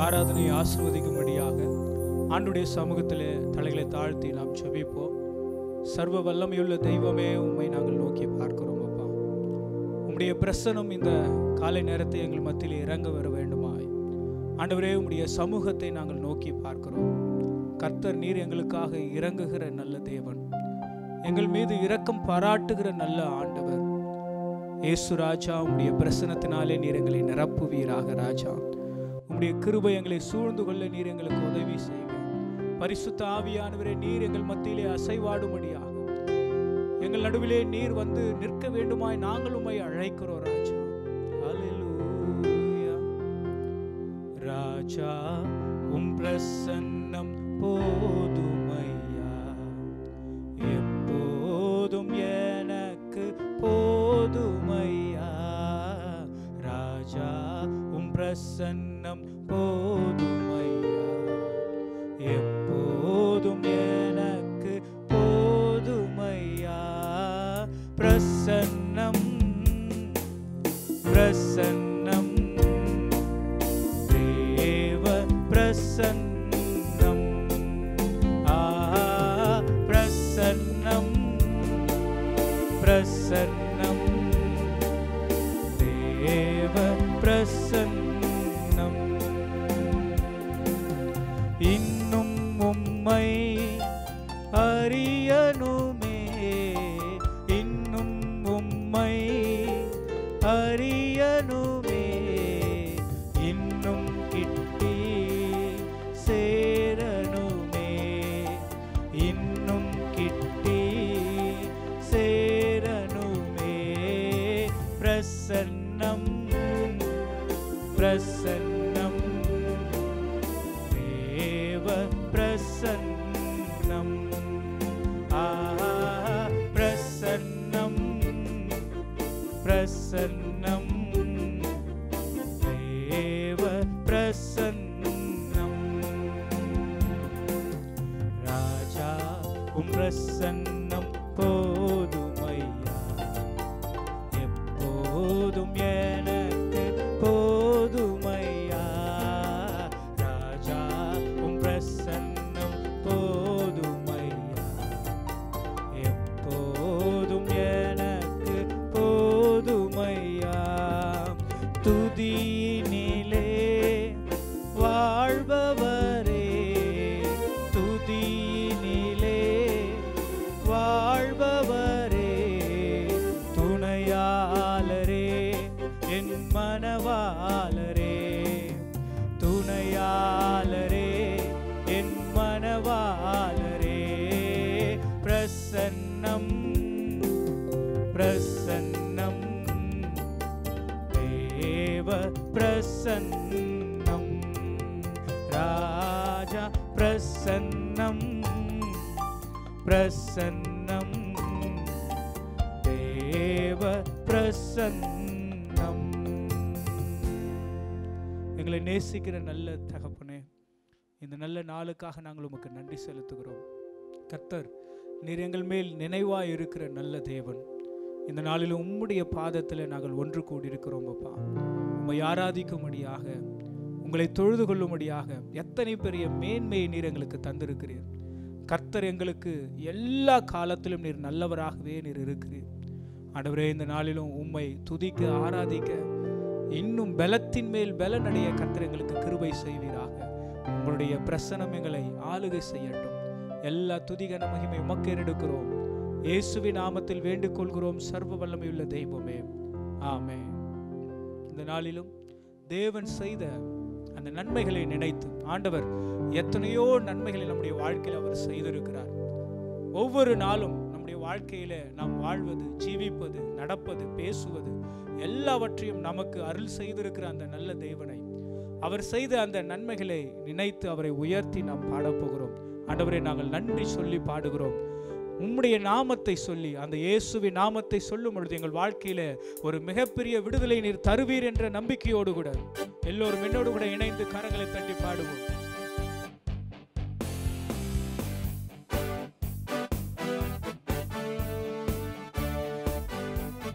ஆராதனையை ஆசிர்வதிக்கும்படியாக ஆண்டுடைய சமூகத்திலே தலைகளை தாழ்த்தி நாம் செபிப்போம் சர்வ வல்லமையுள்ள தெய்வமே உம்மை நாங்கள் நோக்கி பார்க்கிறோம் அப்பா உம்முடைய பிரசனம் இந்த காலை நேரத்தை எங்கள் மத்தியில் இறங்க வர வேண்டுமாய் ஆண்டவரே உம்முடைய சமூகத்தை நாங்கள் நோக்கி பார்க்கிறோம் கர்த்தர் நீர் எங்களுக்காக இறங்குகிற நல்ல தேவன் எங்கள் மீது இரக்கம் பாராட்டுகிற நல்ல ஆண்டவர் இயேசு ராஜா உம்முடைய பிரசனத்தினாலே நீர் எங்களை நிரப்புவீராக ராஜா உம்முடைய கிருபை எங்களை சூழ்ந்து கொள்ள நீர் எங்களுக்கு உதவி செய்வீர் பரிசுத்த ஆவியானவரே நீர் எங்கள் மத்தியிலே அசைவாடும்படியாக எங்கள் நடுவிலே நீர் வந்து நிற்க வேண்டுமாய் நாங்கள் உம்மை அழைக்கிறோம் ராஜா ஹalleluya ராஜா உம் பிரசன்னம் போதுமையா எப்போதும் எனக்கு போதுமையா ராஜா உம் பிரசன்னம் போதுமையா எப்போதும் எனக்கு போதுமையா பிரசன்னம் பிரசன்னம் தேவ பிரசன்னம் ஆ பிரசன்னம் பிரசன்னம் தேவ பிரசன்னம் இன்னும் உம்மை அறியணுமே இன்னும் உம்மை அறியணுமே இன்னும் கிட்டி சேரணுமே இன்னும் கிட்டி சேரணுமே பிரசன்னம் பிரசன்னம் தேவ பிரசன்னம் ஆ பிரசன்னம் பிரசன்னம் தேவ பிரசன்னம் ராஜா உம் பிரசன்னம் போதுமையா எப்போதும் எனக்கு போதுமையா ராஜா உம் பிரசன்னம் போதுமையா எப்போதும் எனக்கு போதுமையா துதியினிலே வாழ்பவரே துதியினிலே வாழ்பவரே துணையாளரே என் மனவாளரே துணையாளரே என் மனவாளரே பிரசன்னம் பிரசன்னம் தேவ பிரசன்னம் ராஜா பிரசன்னம் பிரசன்னம் தேவ பிரசன்னம் எங்களை நேசிக்கிற நல்ல தகப்பனே இந்த நல்ல நாளுக்காக நாங்கள் உமக்கு நன்றி செலுத்துகிறோம் கர்த்தர் நீர் எங்கள் மேல் நினைவாய் இருக்கிற நல்ல தேவன் இந்த நாளில் உம்முடைய பாதத்தில் நாங்கள் ஒன்று கூடியிருக்கிறோம் அப்பா உம்மை ஆராதிக்கும்படியாக உங்களை தொழுது கொள்ளும்படியாக எத்தனை பெரிய மேன்மையை நீர் எங்களுக்கு தந்திருக்கிறீர் கர்த்தர் எங்களுக்கு எல்லா காலத்திலும் நீர் நல்லவராகவே நீர் இருக்கிறீர் ஆண்டவரே இந்த நாளிலும் உம்மை துதிக்க ஆராதிக்க இன்னும் பலத்தின் மேல் பலனடைய கர்த்தர் எங்களுக்கு கிருபை செய்வீராக உங்களுடைய பிரசனம் எங்களை ஆளுகை செய்யட்டும் எல்லா துதிகன மகிமை உமக்கு எடுக்கிறோம் இயேசுவின் நாமத்தில் வேண்டிக் கொள்கிறோம் சர்வ வல்லமையுள்ள தெய்வமே ஆமே இந்த நாளிலும் தேவன் செய்த அந்த நன்மைகளை நினைத்து ஆண்டவர் எத்தனையோ நன்மைகளை நம்முடைய வாழ்க்கையில் அவர் செய்திருக்கிறார் ஒவ்வொரு நாளும் நம்முடைய வாழ்க்கையில நாம் வாழ்வது ஜீவிப்பது நடப்பது பேசுவது எல்லாவற்றையும் நமக்கு அருள் செய்திருக்கிற அந்த நல்ல தேவனை அவர் செய்த அந்த நன்மைகளை நினைத்து அவரை உயர்த்தி நாம் பாடப்போகிறோம் ஆண்டவரை நாங்கள் நன்றி சொல்லி பாடுகிறோம் உம்முடைய நாமத்தை சொல்லி அந்த இயேசுவின் நாமத்தை சொல்லும் பொழுது எங்கள் வாழ்க்கையில ஒரு மிகப்பெரிய விடுதலை நீர் தருவீர் என்ற நம்பிக்கையோடு கூட எல்லோரும் என்னோடு கூட இணைந்து கரங்களை தட்டி பாடுவோம்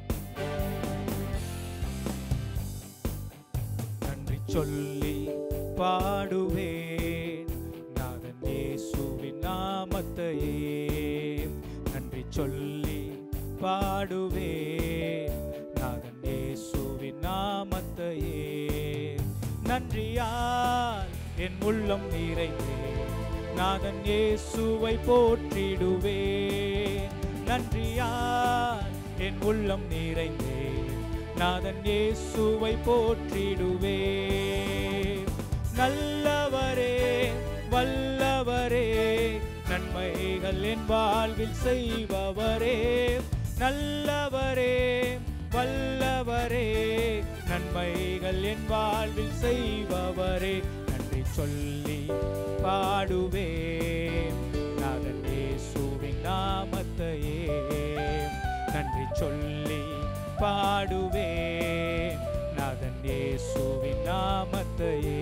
நன்றி சொல்லி பாடுவேன் நாதன் இயேசுவின் நாமத்தையே நன்றி சொல்லி பாடுவேன் நாதன் இயேசுவின் நாமத்தையே நன்றியால் என் உள்ளம் நிறைந்தேன் நாதன் இயேசுவை போற்றிடுவேன் நன்றியால் என் உள்ளம் நிறைந்தேன் நாதன் இயேசுவை போற்றிடுவேன் நல்லவரே வல்லவரே நன்மைகள் என் வாழ்வில் செய்பவரே நல்லவரே வல்லவரே நன்மைகள் என் வாழ்வில் செய்பவரே நன்றி சொல்லி பாடுவேன் நாதன் இயேசுவின் நாமத்தையே நன்றி சொல்லி பாடுவேன் நாதன் இயேசுவின் நாமத்தையே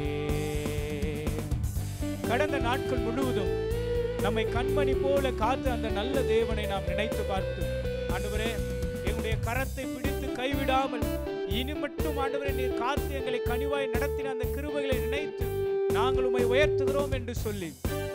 கடந்த நாட்கள் முழுவதும் நம்மை கண்மணி போல காத்து அந்த நல்ல தேவனை நாம் நினைத்து பார்த்து ஆண்டவரே எங்களுடைய கரத்தை பிடித்து கைவிடாமல் இனி மட்டும் ஆண்டவரே நீர் காத்து எங்களை கனிவாய் நடத்தின அந்த கிருபைகளை நினைத்து நாங்கள் உம்மை உயர்த்துகிறோம் என்று சொல்லி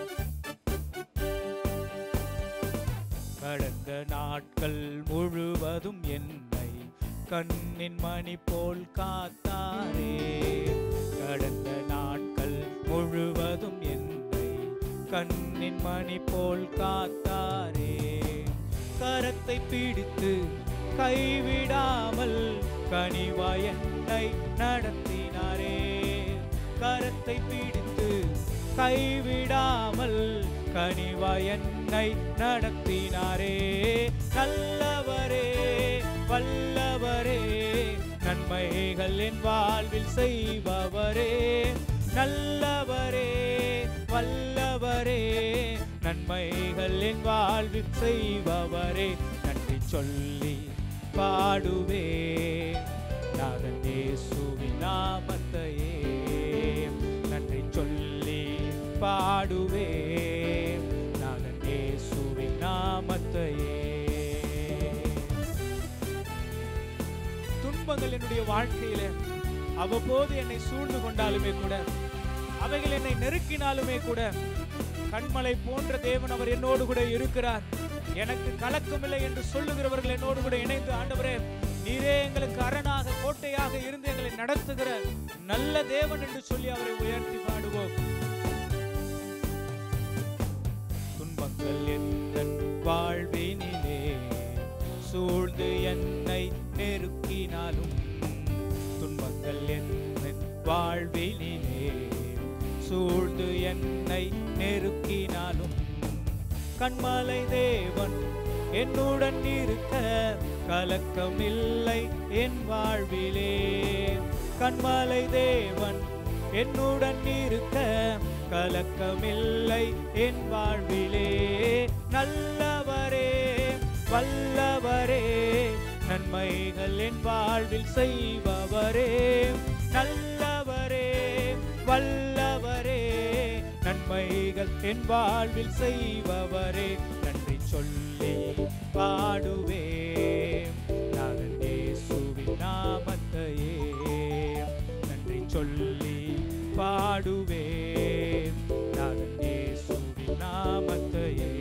கடந்த நாட்கள் முழுவதும் என்னை கண்ணின் மணி போல் காத்தாரே கடந்த நாட்கள் முழுவதும் என்னை கண்ணின் மணி போல் காத்தாரே கரத்தை பிடித்து கைவிடாமல் கனிவாய் என்னை நடத்தினாரே கரத்தை பிடித்து கைவிடாமல் கனிவாய் என்னை நடத்தினாரே நல்லவரே வல்லவரே நன்மைகள் என் வாழ்வில் செய்பவரே நல்லவரே வல்லவரே நன்மைகள் என் வாழ்வில் செய்பவரே நன்றி சொல்லி பாடுவே நாதன் இயேசுவின் நாமத்தையே நன்றி சொல்லி பாடுவே நாதன் இயேசுவின் நாமத்தையே துன்பங்கள் என்னுடைய வாழ்க்கையில அவ்வப்போது என்னை சூழ்ந்து கொண்டாலுமே கூட அவைகள் என்னை நெருக்கினாலுமே கூட கண்மலை போன்ற தேவன் அவர் என்னோடு கூட இருக்கிறார் எனக்கு கலக்கமில்லை என்று சொல்லுகிறவர்கள் என்னோடு கூட இணைந்து ஆண்டவரே நீரே எங்களுக்கு அரணாக கோட்டையாக இருந்து எங்களை நடத்துகிற நல்ல தேவன் என்று சொல்லி அவரை உயர்த்தி பாடுவோம் துன்பங்கள் எந்த வாழ்வினிலே சூழ்ந்து என்னை நெருக்கினாலும் துன்பங்கள் எந்த வாழ்வினிலே சூழ்ந்து என்னை நெருக்கினாலும் கண்மலை தேவன் என்னுடன் இருக்க கலக்கமில்லை என் வாழ்விலே கண்மலை தேவன் என்னுடன் இருக்க கலக்கமில்லை என் வாழ்விலே நல்லவரே வல்லவரே நன்மைகள் என் வாழ்வில் செய்பவரே நல்லவரே வல்லவரே நன்மைகள் என் வாழ்வில் செய்பவரே நன்றி சொல்லி பாடுவே நாதன் இயேசுவின் நாமத்தையே நன்றி சொல்லி பாடுவே நாதன் இயேசுவின் நாமத்தையே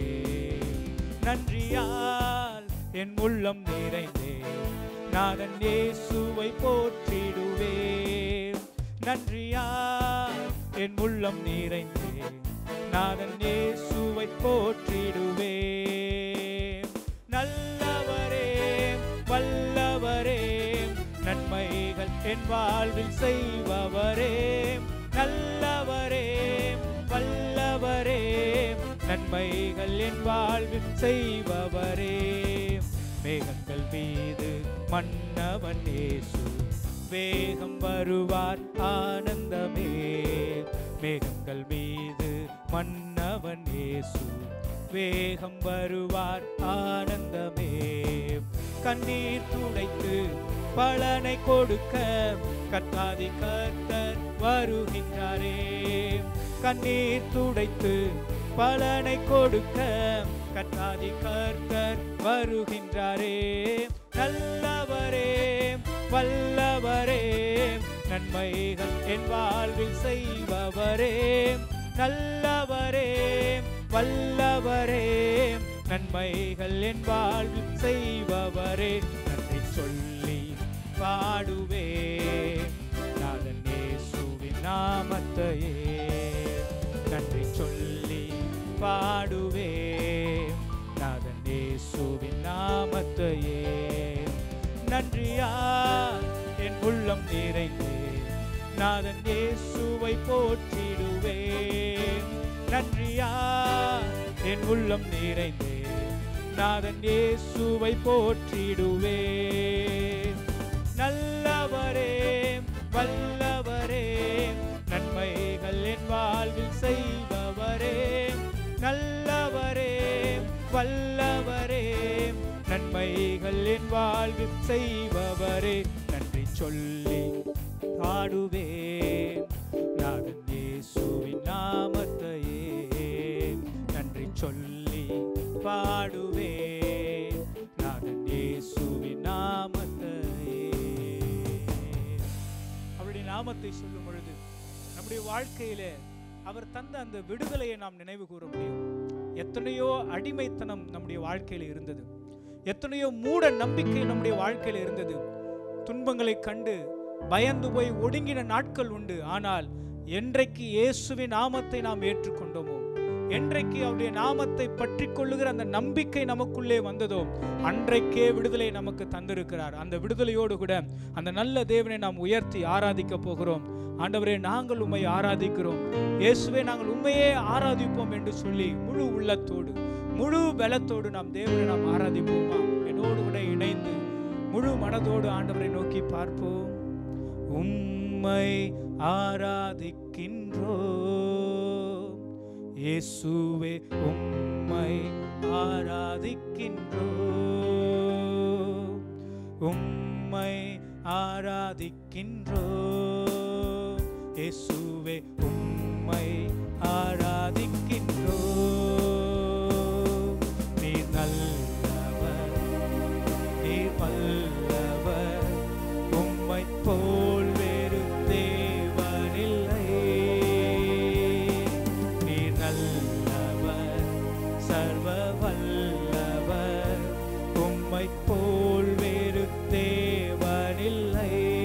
நன்றியால் என் உள்ளம் நிறைந்தே நாதன் இயேசுவை போற்றிடுவேன் நன்றியால் என் உள்ளம் நிறைந்தே நாதன் இயேசுவை போற்றிடுவேன் நல்லவரே வல்லவரே நன்மைகள் என் வாழ்வில் செய்பவரே நல்லவரே வல்லவரே நன்மைகள் என் வாழ்வில் செய்பவரே மேகங்கள் மீது மன்னவன் இயேசு வேகம் வருவார் ஆனந்தமே மேகங்கள் மீது மன்னவன் இயேசு வேகம் வருவார் ஆனந்தமே கண்ணீர் துடைத்து பலனை கொடுக்க கத்தாதி கர்த்தர் வருகின்றாரே கண்ணீர் துடைத்து பலனை கொடுக்க கத்தாதி கர்த்தர் வருகின்றாரே நல்லவரே வல்லவரே நன்மைகள் என் வாழ்வில் செய்பவரே நல்லவரே வல்லவரே நன்மைகள் என் வாழ்வில் செய்பவரே நன்றி சொல்லி பாடுவே நாதன் இயேசுவின் நாமத்தையே நன்றி சொல்லி பாடுவே நாதன் இயேசுவின் நாமத்தையே நன்றியா என் உள்ளம் நிறைந்தே நாதன் இயேசுவை போற்றிடுவே நன்றியா என் உள்ளம் நிறைந்தே நாதன் இயேசுவை போற்றிடுவே நல்லவரே வல்லவரே நன்மைகள் என் வாழ்வில் செய்பவரே நல்லவரே வல்லவரே நன்மைகள் என் வாழ்வில் செய்பவரே நன்றி சொல்லி பாடுவேன் நாதன் இயேசுவின் நாமத்தையே நன்றி சொல்லி பாடுவேன் நாதன் இயேசுவின் நாமத்தையே அவருடைய நாமத்தை சொல்லும் பொழுது நம்முடைய வாழ்க்கையிலே அவர் தந்த அந்த விடுதலையை நாம் நினைவு கூற முடியும் எத்தனையோ அடிமைத்தனம் நம்முடைய வாழ்க்கையில் இருந்தது எத்தனையோ மூட நம்பிக்கை நம்முடைய வாழ்க்கையில் இருந்தது துன்பங்களை கண்டு பயந்து போய் ஒடுங்கின நாட்கள் உண்டு ஆனால் என்றைக்கு இயேசுவின் நாமத்தை நாம் ஏற்றுக்கொண்டோமோ என்றைக்கு அவருடைய நாமத்தை பற்றி கொள்ளுகிற அந்த நம்பிக்கை நமக்குள்ளே வந்ததோ அன்றைக்கே விடுதலை நமக்கு தந்திருக்கிறார் அந்த விடுதலையோடு கூட அந்த நல்ல தேவனை நாம் உயர்த்தி ஆராதிக்க போகிறோம் ஆண்டவரே நாங்கள் உம்மை ஆராதிக்கிறோம் இயேசுவே நாங்கள் உண்மையே ஆராதிப்போம் என்று சொல்லி முழு உள்ளத்தோடு முழு பலத்தோடு நாம் தேவனை நாம் ஆராதிப்போமா என்னோடு கூட இணைந்து முழு மனதோடு ஆண்டவரை நோக்கி பார்ப்போம் உம்மை ஆராதிக்கின்றோ இயேசுவே உம்மை ஆராதிக்கின்றோ உம்மை ஆராதிக்கின்றோ இயேசுவே உம்மை ஆராதிக்கின்றோ நீர் நல்லவர் நீர் வல்லவர் உம்மை போல் வேறு தேவனில்லை நீர் நல்லவர் சர்வ வல்லவர் உம்மை போல் வேறு தேவனில்லை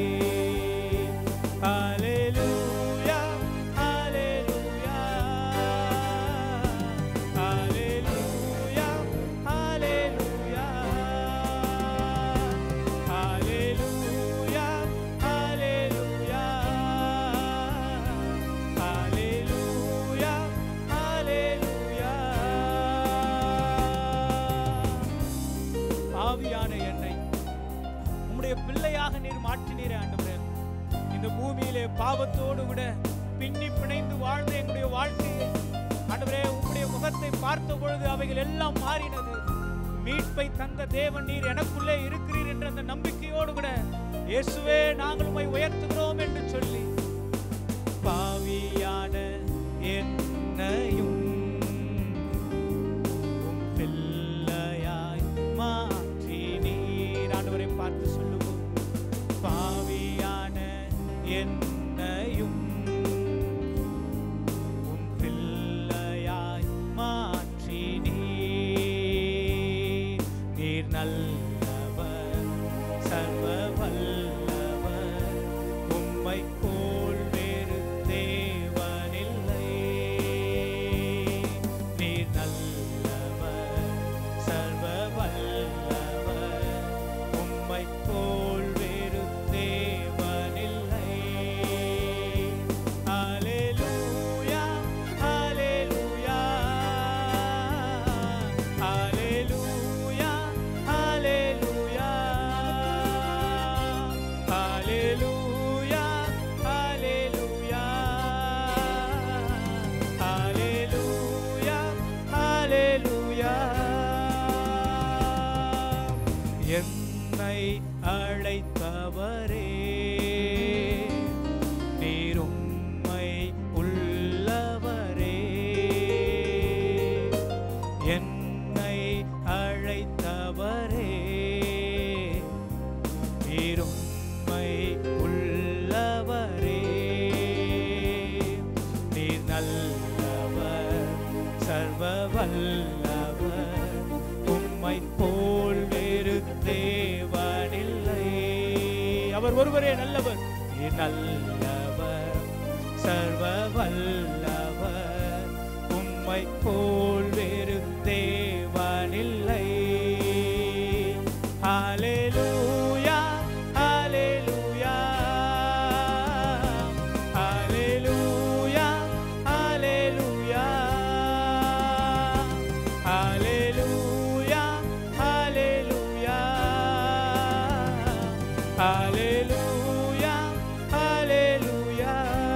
Hallelujah, hallelujah, hallelujah, hallelujah, hallelujah, hallelujah, hallelujah, hallelujah. ஆவியான என்னை உம்முடைய பிள்ளையாக நீர் மாற்றினீரே ஆண்டவரே இந்த பூமியிலே பாவத்தோடு கூட பின்னி பிணைந்து வாழ்ந்த எங்களுடைய வாழ்க்கையை ஆண்டவரே உம்முடைய முகத்தை பார்த்த பொழுது அவைகள் எல்லாம் மாறினது மீட்பை தந்த தேவன் நீர் எனக்குள்ளே இருக்கிறீர் என்ற அந்த நம்பிக்கையோடு கூட இயேசுவே நாங்கள் உம்மை உயர்த்துகிறோம் என்று சொல்லி பாவியான என்னையும் உம் பிள்ளையாய் மாற்றி நீர் ஆண்டவரை பார்த்து சொல்லுவோம் பாவியான என்னையும் உம் பிள்ளையாய் மாற்றி நீர் நீர் நல்லவர் சர்வ வல்லவர் உம்மை போல் வேறு தேவனில்லை நீர் நல்லவர் சர்வ வல்லவர் உம்மை போல் வேறு தேவனில்லை ஹalleluya ஹalleluya ஹalleluya ஹalleluya ஹalleluya ஹalleluya ஹalleluya ஹalleluya என்னை அழைத்தவரே நீர் உம்மை உள்ளவரே என்னை அழைத்தவரே நீர் உம்மை உள்ளவரே உம்மை போல் வேறு தேவனில்லை அவர் ஒருவரே நல்லவர் நீர் நல்லவர் சர்வ வல்லவர் உம்மை போல் வேறு தேவனில்லை ஹalleluya ஹalleluya ஹalleluya ஹalleluya ஹalleluya ஹalleluya ஹalleluya ஹalleluya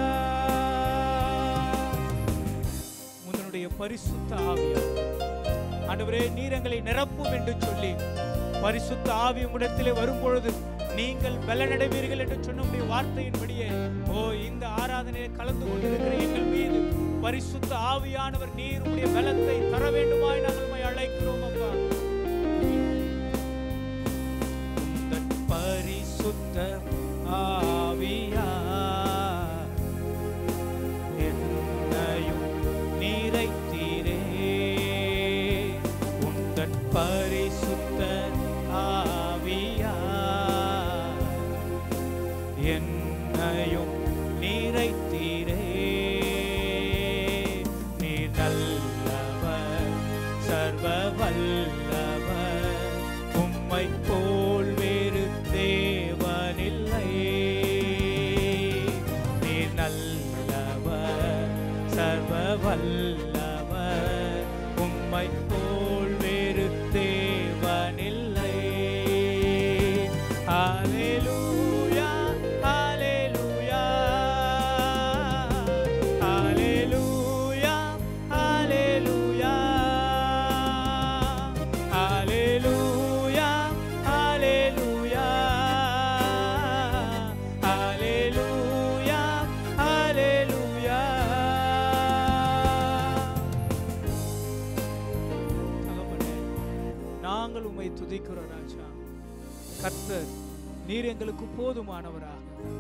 உன்னுடைய பரிசுத்த ஆவியார் ஆண்டவரே நீர் எங்களை நிரப்பும் என்று சொல்லி பரிசுத்த ஆவி உம்மிடத்திலே வரும்பொழுது நீங்கள் பலனடைவீர்கள் என்று சொன்ன உடைய வார்த்தையின்படியே ஓ இந்த ஆராதனையை கலந்து கொண்டிருக்கிற எங்கள் மீது பரிசுத்த ஆவியானவர் நீர் உடைய பலத்தை தர வேண்டுமாய் நாங்கள் உம்மை அழைக்கிறோம் அப்பா உந்தன் பரிசுத்த ஆவியா என்னையும் நிறைத்தீரே உந்தன் பரிசுத்த ஆவியா என்னையும் நிறைத்தீரே நீ நல்லவர் சர்வ வல்லவர் உம்மை போல் வேறு தேவனில்லை நீ நல்லவர் சர்வ வல்லவர் உம்மை போல் வேறு தேவனில்லை ஹalleluya ஹalleluya ஹalleluya ஹalleluya ஹalleluya ஹalleluya ஹalleluya ஹalleluya தகப்பனே நாங்கள் உம்மை துதிக்கிறோம் ராஜா கர்த்தர் நீர் எங்களுக்கு போதுமானவராக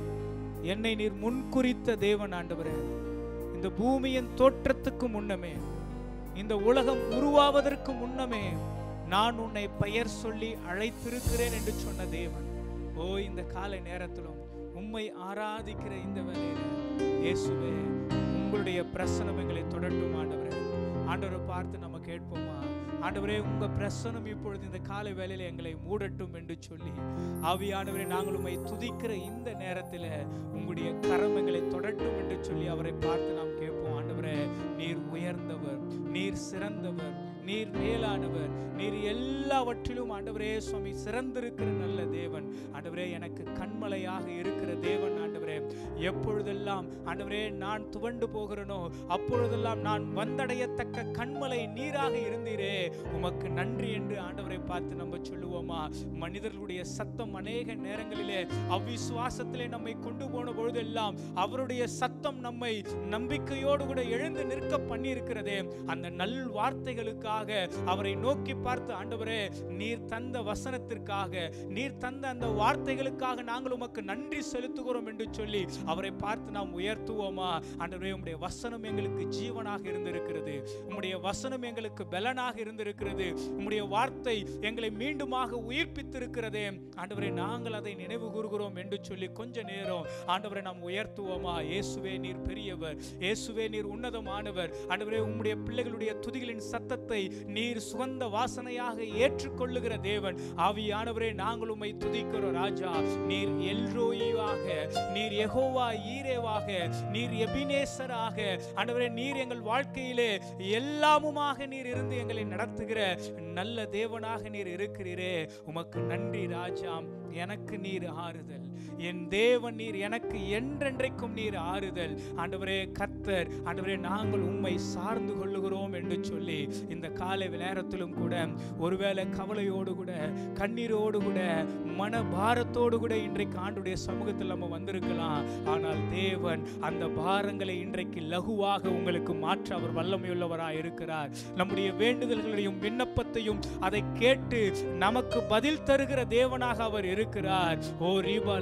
என்னை நீர் முன்குறித்த தேவன் ஆண்டவரே இந்த பூமியின் தோற்றத்துக்கு முன்னமே இந்த உலகம் உருவாவதற்கு முன்னமே நான் உன்னை பெயர் சொல்லி அழைத்திருக்கிறேன் என்று சொன்ன தேவன் ஓ இந்த காலை நேரத்திலும் உம்மை ஆராதிக்கிற இந்த வேளையில இயேசுவே உங்களுடைய பிரசனம் எங்களை தொடட்டும் ஆண்டவரே ஆண்டவரை பார்த்து நம்ம கேட்போமா ஆண்டவரே உங்க பிரசனம் இப்பொழுது இந்த காலை வேளையில எங்களை மூடட்டும் என்று சொல்லி ஆவியானவரே நாங்கள் உம்மை துதிக்கிற இந்த நேரத்தில் உங்களுடைய கரம் எங்களை தொடட்டும் என்று சொல்லி அவரை பார்த்து நாம் கேட்போம் ஆண்டவரே நீர் உயர்ந்தவர் நீர் சிறந்தவர் நீர் மேலானவர் நீர் எல்லாவற்றிலும் ஆண்டவரே சுவாமி சிறந்திருக்கிற நல்ல தேவன் ஆண்டவரே எனக்கு கண்மலையாக இருக்கிற தேவன் ஆண்டவரே எப்பொழுதெல்லாம் ஆண்டவரே நான் துவண்டு போகிறேனோ அப்பொழுதெல்லாம் நான் வந்தடையத்தக்க கண்மலை நீராக இருந்தீரே உமக்கு நன்றி என்று ஆண்டவரை பார்த்து நம்ம சொல்லுவோமா மனிதர்களுடைய சத்தம் அநேக நேரங்களிலே அவ்விசுவாசத்திலே நம்மை கொண்டு போன பொழுதெல்லாம் அவருடைய சத்தம் நம்மை நம்பிக்கையோடு கூட எழுந்து நிற்க பண்ணியிருக்கிறதே அந்த நல் வார்த்தைகளுக்காக அவரை நோக்கி பார்த்து ஆண்டவரே நீர் தந்த வசனத்திற்காக நீர் தந்த அந்த வார்த்தைகளுக்காக நாங்கள் உமக்கு நன்றி செலுத்துகிறோம் என்று சொல்லி அவரை பார்த்து நாம் உயர்த்துவோமா ஆண்டவரே உம்முடைய வசனம் எங்களுக்கு ஜீவனாக இருந்திருக்கிறது உம்முடைய வசனம் எங்களுக்கு பலனாக இருந்திருக்கிறது உம்முடைய வார்த்தை எங்களை மீண்டுமாக உயிர்ப்பித்திருக்கிறதே ஆண்டவரே நாங்கள் அதை நினைவு கூறுகிறோம் என்று சொல்லி கொஞ்ச நேரம் ஆண்டவரை நாம் உயர்த்துவோமா இயேசுவே நீர் பெரியவர் இயேசுவே நீர் உன்னதமானவர் ஆண்டவரே உம்முடைய பிள்ளைகளுடைய துதிகளின் சத்தத்தை நீர் சுகந்த வாசனையாக ஏற்றுக்கொள்ளுகிற தேவன் ஆவியானவரே நாங்கள் உம்மை துதிக்கிறோம் ராஜா நீர் எல்ரோயிவாக நீர் யெகோவா ஈரேவாக நீர் எபினேசராக ஆண்டவரே நீர் எங்கள் வாழ்க்கையிலே எல்லாமுமாக நீர் இருந்து எங்களை நடத்துகிற நல்ல தேவனாக நீர் இருக்கிறீரே உமக்கு நன்றி ராஜா எனக்கு நீர் ஆறுதல் என் தேவன் நீர் எனக்கு என்றென்றைக்கும் நீர் ஆறுதல் ஆண்டவரே கர்த்தர் ஆண்டவரே நாங்கள் உம்மை சார்ந்து கொள்ளுகிறோம் என்று சொல்லி இந்த காலை நேரத்திலும் கூட ஒருவேளை கவலையோடு கூட கண்ணீரோடு கூட மன பாரத்தோடு கூட இன்றைக்கு ஆண்டுடைய சமூகத்தில் நம்ம வந்திருக்கலாம் ஆனால் தேவன் அந்த பாரங்களை இன்றைக்கு லகுவாக உங்களுக்கு மாற்ற அவர் வல்லமையுள்ளவராய் இருக்கிறார் நம்முடைய வேண்டுதல்களையும் விண்ணப்பத்தையும் அதை கேட்டு நமக்கு பதில் தருகிற தேவனாக அவர் இருக்கிறார் ஓ ரீபால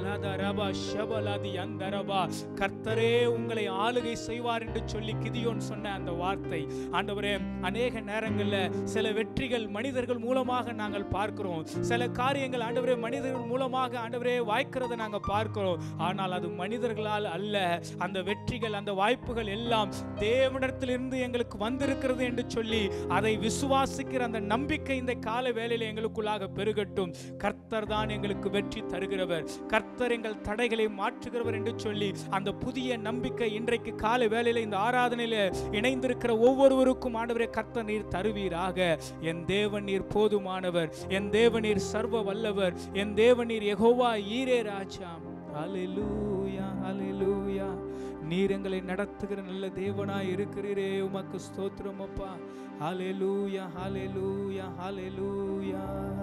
லத ரபா ஷபலதி அந்த ரபா கர்த்தரே உங்களை ஆளுகை செய்வார் என்று சொல்லி கிதியோன் சொன்ன அந்த வார்த்தை ஆண்டவரே அநேக நேரங்களில் சில வெற்றிகள் மனிதர்கள் மூலமாக நாங்கள் பார்க்கிறோம் சில காரியங்கள் ஆண்டவரே மனிதர்கள் மூலமாக ஆண்டவரே வாய்க்கிறதை நாங்கள் பார்க்கிறோம் ஆனால் அது மனிதர்களால் அல்ல அந்த வெற்றிகள் அந்த வாய்ப்புகள் எல்லாம் தேவனிடத்திலிருந்து எங்களுக்கு வந்திருக்கிறது என்று சொல்லி அதை விசுவாசிக்கிற அந்த நம்பிக்கை இந்த கால வேளையில் எங்களுக்குள்ளாக பெருகட்டும் கர்த்தர் தான் எங்களுக்கு வெற்றி தருகிறவர் கர்த்தர் எங்கள் தடைகளை மாற்றுகிறவர் என்று சொல்லி அந்த புதிய நம்பிக்கை இன்றைக்கு காலை வேளையில் இந்த ஆராதனையில இணைந்திருக்கிற ஒவ்வொருவருக்கும் ஆண்டவரே கர்த்தர் நீர் தருவீராக என் தேவன் நீர் போதுமானவர் என் தேவன் நீர் சர்வ வல்லவர் என் தேவன் நீர் யெகோவா ஈரே ராஜா ஹalleluya ஹalleluya நீர் எங்களை நடத்துகிற நல்ல தேவனாய் இருக்கிறீரே உமக்கு ஸ்தோத்திரம் அப்பா ஹalleluya ஹalleluya ஹalleluya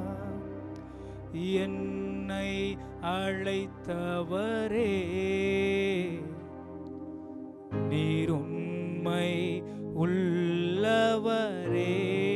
என்னை அழைத்தவரே நீர் உண்மை உள்ளவரே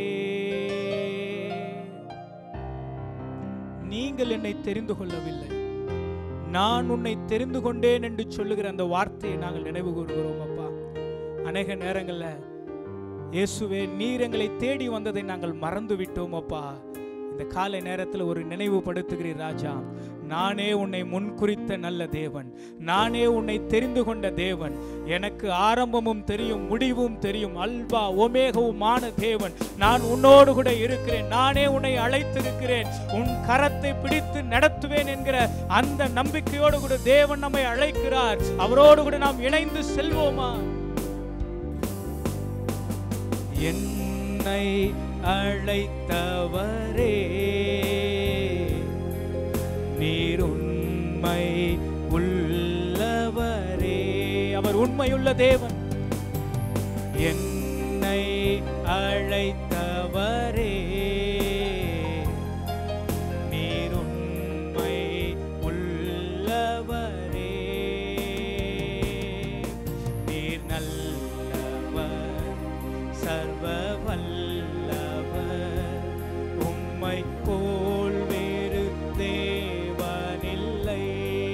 நீங்கள் என்னை தெரிந்து கொள்ளவில்லை நான் உன்னை தெரிந்து கொண்டேன் என்று சொல்லுகிற அந்த வார்த்தையை நாங்கள் நினைவு கூறுகிறோம் அப்பா அநேக நேரங்களில் இயேசுவே நீர் எங்களை தேடி வந்ததை நாங்கள் மறந்து விட்டோம் அப்பா இந்த காலை நேரத்தில் ஒரு நினைவுபடுத்துகிறீர் ராஜா நானே உன்னை முன்குறித்த நல்ல தேவன் நானே உன்னை தெரிந்து கொண்ட தேவன் எனக்கு ஆரம்பமும் தெரியும் முடிவும் தெரியும் அல்பா ஒமேகவுமான தேவன் நான் உன்னோடு கூட இருக்கிறேன் நானே உன்னை அழைத்திருக்கிறேன் உன் கரத்தை பிடித்து நடத்துவேன் என்கிற அந்த நம்பிக்கையோடு கூட தேவன் நம்மை அழைக்கிறார் அவரோடு கூட நாம் இணைந்து செல்வோமா என்னை அழைத்தவரே நீர் உண்மை உள்ளவரே அவர் உண்மையுள்ள தேவன் என்னை அழைத்தவரே நீர் உண்மை உள்ளவரே நீர் நல்லவர் சர்வ வல்லவர் உம்மை போல் வேறு தேவனில்லை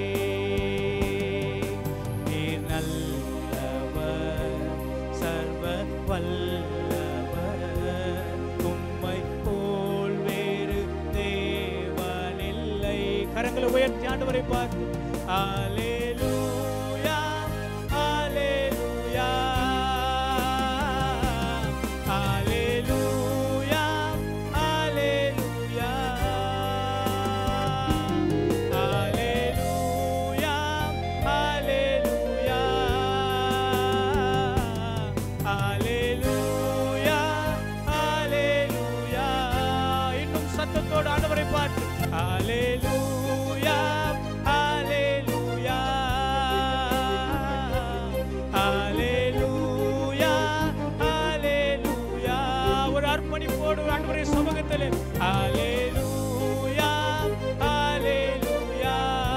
நீர் நல்லவர் சர்வ வல்லவர் உம்மை போல் வேறு தேவனில்லை கரங்களை உயர்த்தி ஆண்டவரை பார்த்து Hallelujah, hallelujah, hallelujah, hallelujah, hallelujah, hallelujah, hallelujah, hallelujah. இன்னும் சத்தத்தோடு ஆண்டவரை பார்த்து ஹalleluya ஹalleluya ஹalleluya ஹalleluya ஒரு அர்ப்பணிப்போடு ஆண்டவரே சமூகத்தில் ஹalleluya ஹalleluya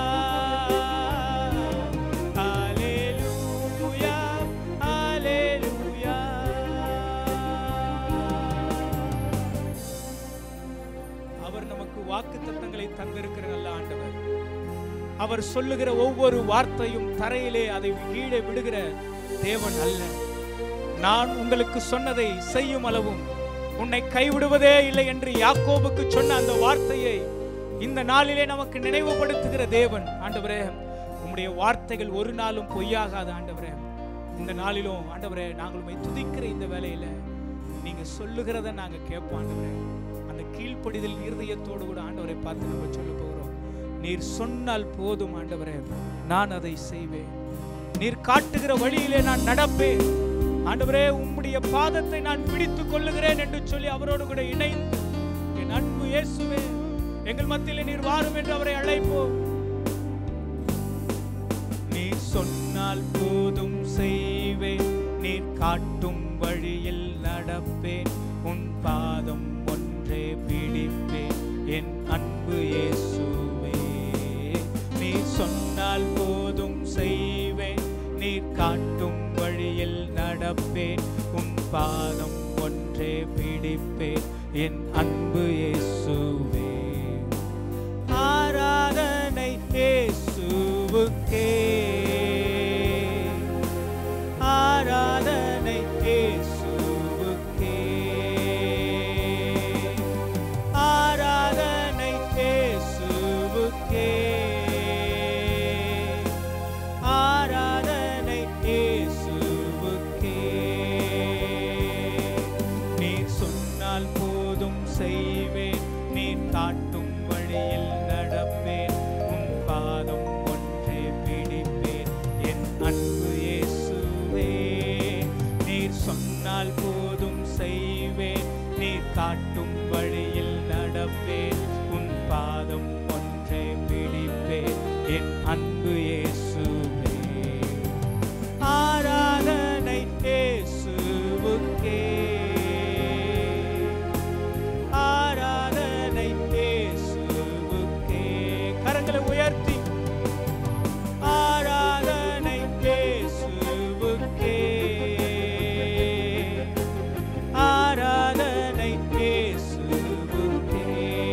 ஹalleluya ஹalleluya அவர் நமக்கு வாக்கு தத்தங்களை தந்திருக்கிற நல்ல ஆண்டவர் அவர் சொல்லுகிற ஒவ்வொரு வார்த்தையும் தரையிலே அதை கீழே விடுகிற தேவன் அல்ல நான் உங்களுக்கு சொன்னதை செய்யும் அளவும் உன்னை கைவிடுவதே இல்லை என்று யாக்கோபுக்கு சொன்ன அந்த வார்த்தையை இந்த நாளிலே நமக்கு நினைவுபடுத்துகிற தேவன் ஆண்டவரே உம்முடைய வார்த்தைகள் ஒரு நாளும் பொய்யாகாது ஆண்டவரே இந்த நாளிலும் ஆண்டவரே நாங்கள் உம்மை துதிக்கிற இந்த வேலையில நீங்க சொல்லுகிறத நாங்க கேட்போம் ஆண்டவரே அந்த கீழ்ப்படிதல் இருதயத்தோடு கூட ஆண்டவரை பார்த்து நம்ம சொல்ல போகிறோம் நீர் சொன்னால் போதும் ஆண்டவரே நான் அதை செய்வேன் நீர் காட்டுகிற வழியிலே நான் நடப்பேன் ஆண்டவரே உம்முடைய பாதத்தை நான் பிடித்துக் கொள்ளுகிறேன் என்று சொல்லி அவரோடு கூட இணைந்து என் அன்பு இயேசுவே எங்கள் மத்தியிலே நீர் வாரும் என்று அவரை அழைப்போம் நீர் சொன்னால் போதும் செய்வேன் நீர் காட்டும் வழியில் நடப்பேன் உன் பாதம் ஒன்றே பிடிப்பேன் என் அன்பு இயேசுவே நீர் சொன்னால் போதும் செய்வேன் நீர் காட்டும் வழியில் நடப்பேன் உன் பாதம் ஒன்றே பிடிப்பேன் என் அன்பு இயேசுவே ஆராதனை இயேசுவே காட்டும் வழியில் நடப்பேன் உன் பாதம் ஒன்றே பிடிப்பேன் என் அன்பு இயேசுவே நீர் சொன்னால் போதும் செய்வேன் நீர் காட்டும் வழியில் நடப்பேன் உன் பாதம் ஒன்றே பிடிப்பேன் என் அன்பு இயேசுவே ஆராதனை இயேசுவுக்கே ஆராதனை இயேசுவுக்கே கரங்களை உயர்த்தி ஆராதனை இயேசுவுக்கே ஆராதனை இயேசுவுக்கே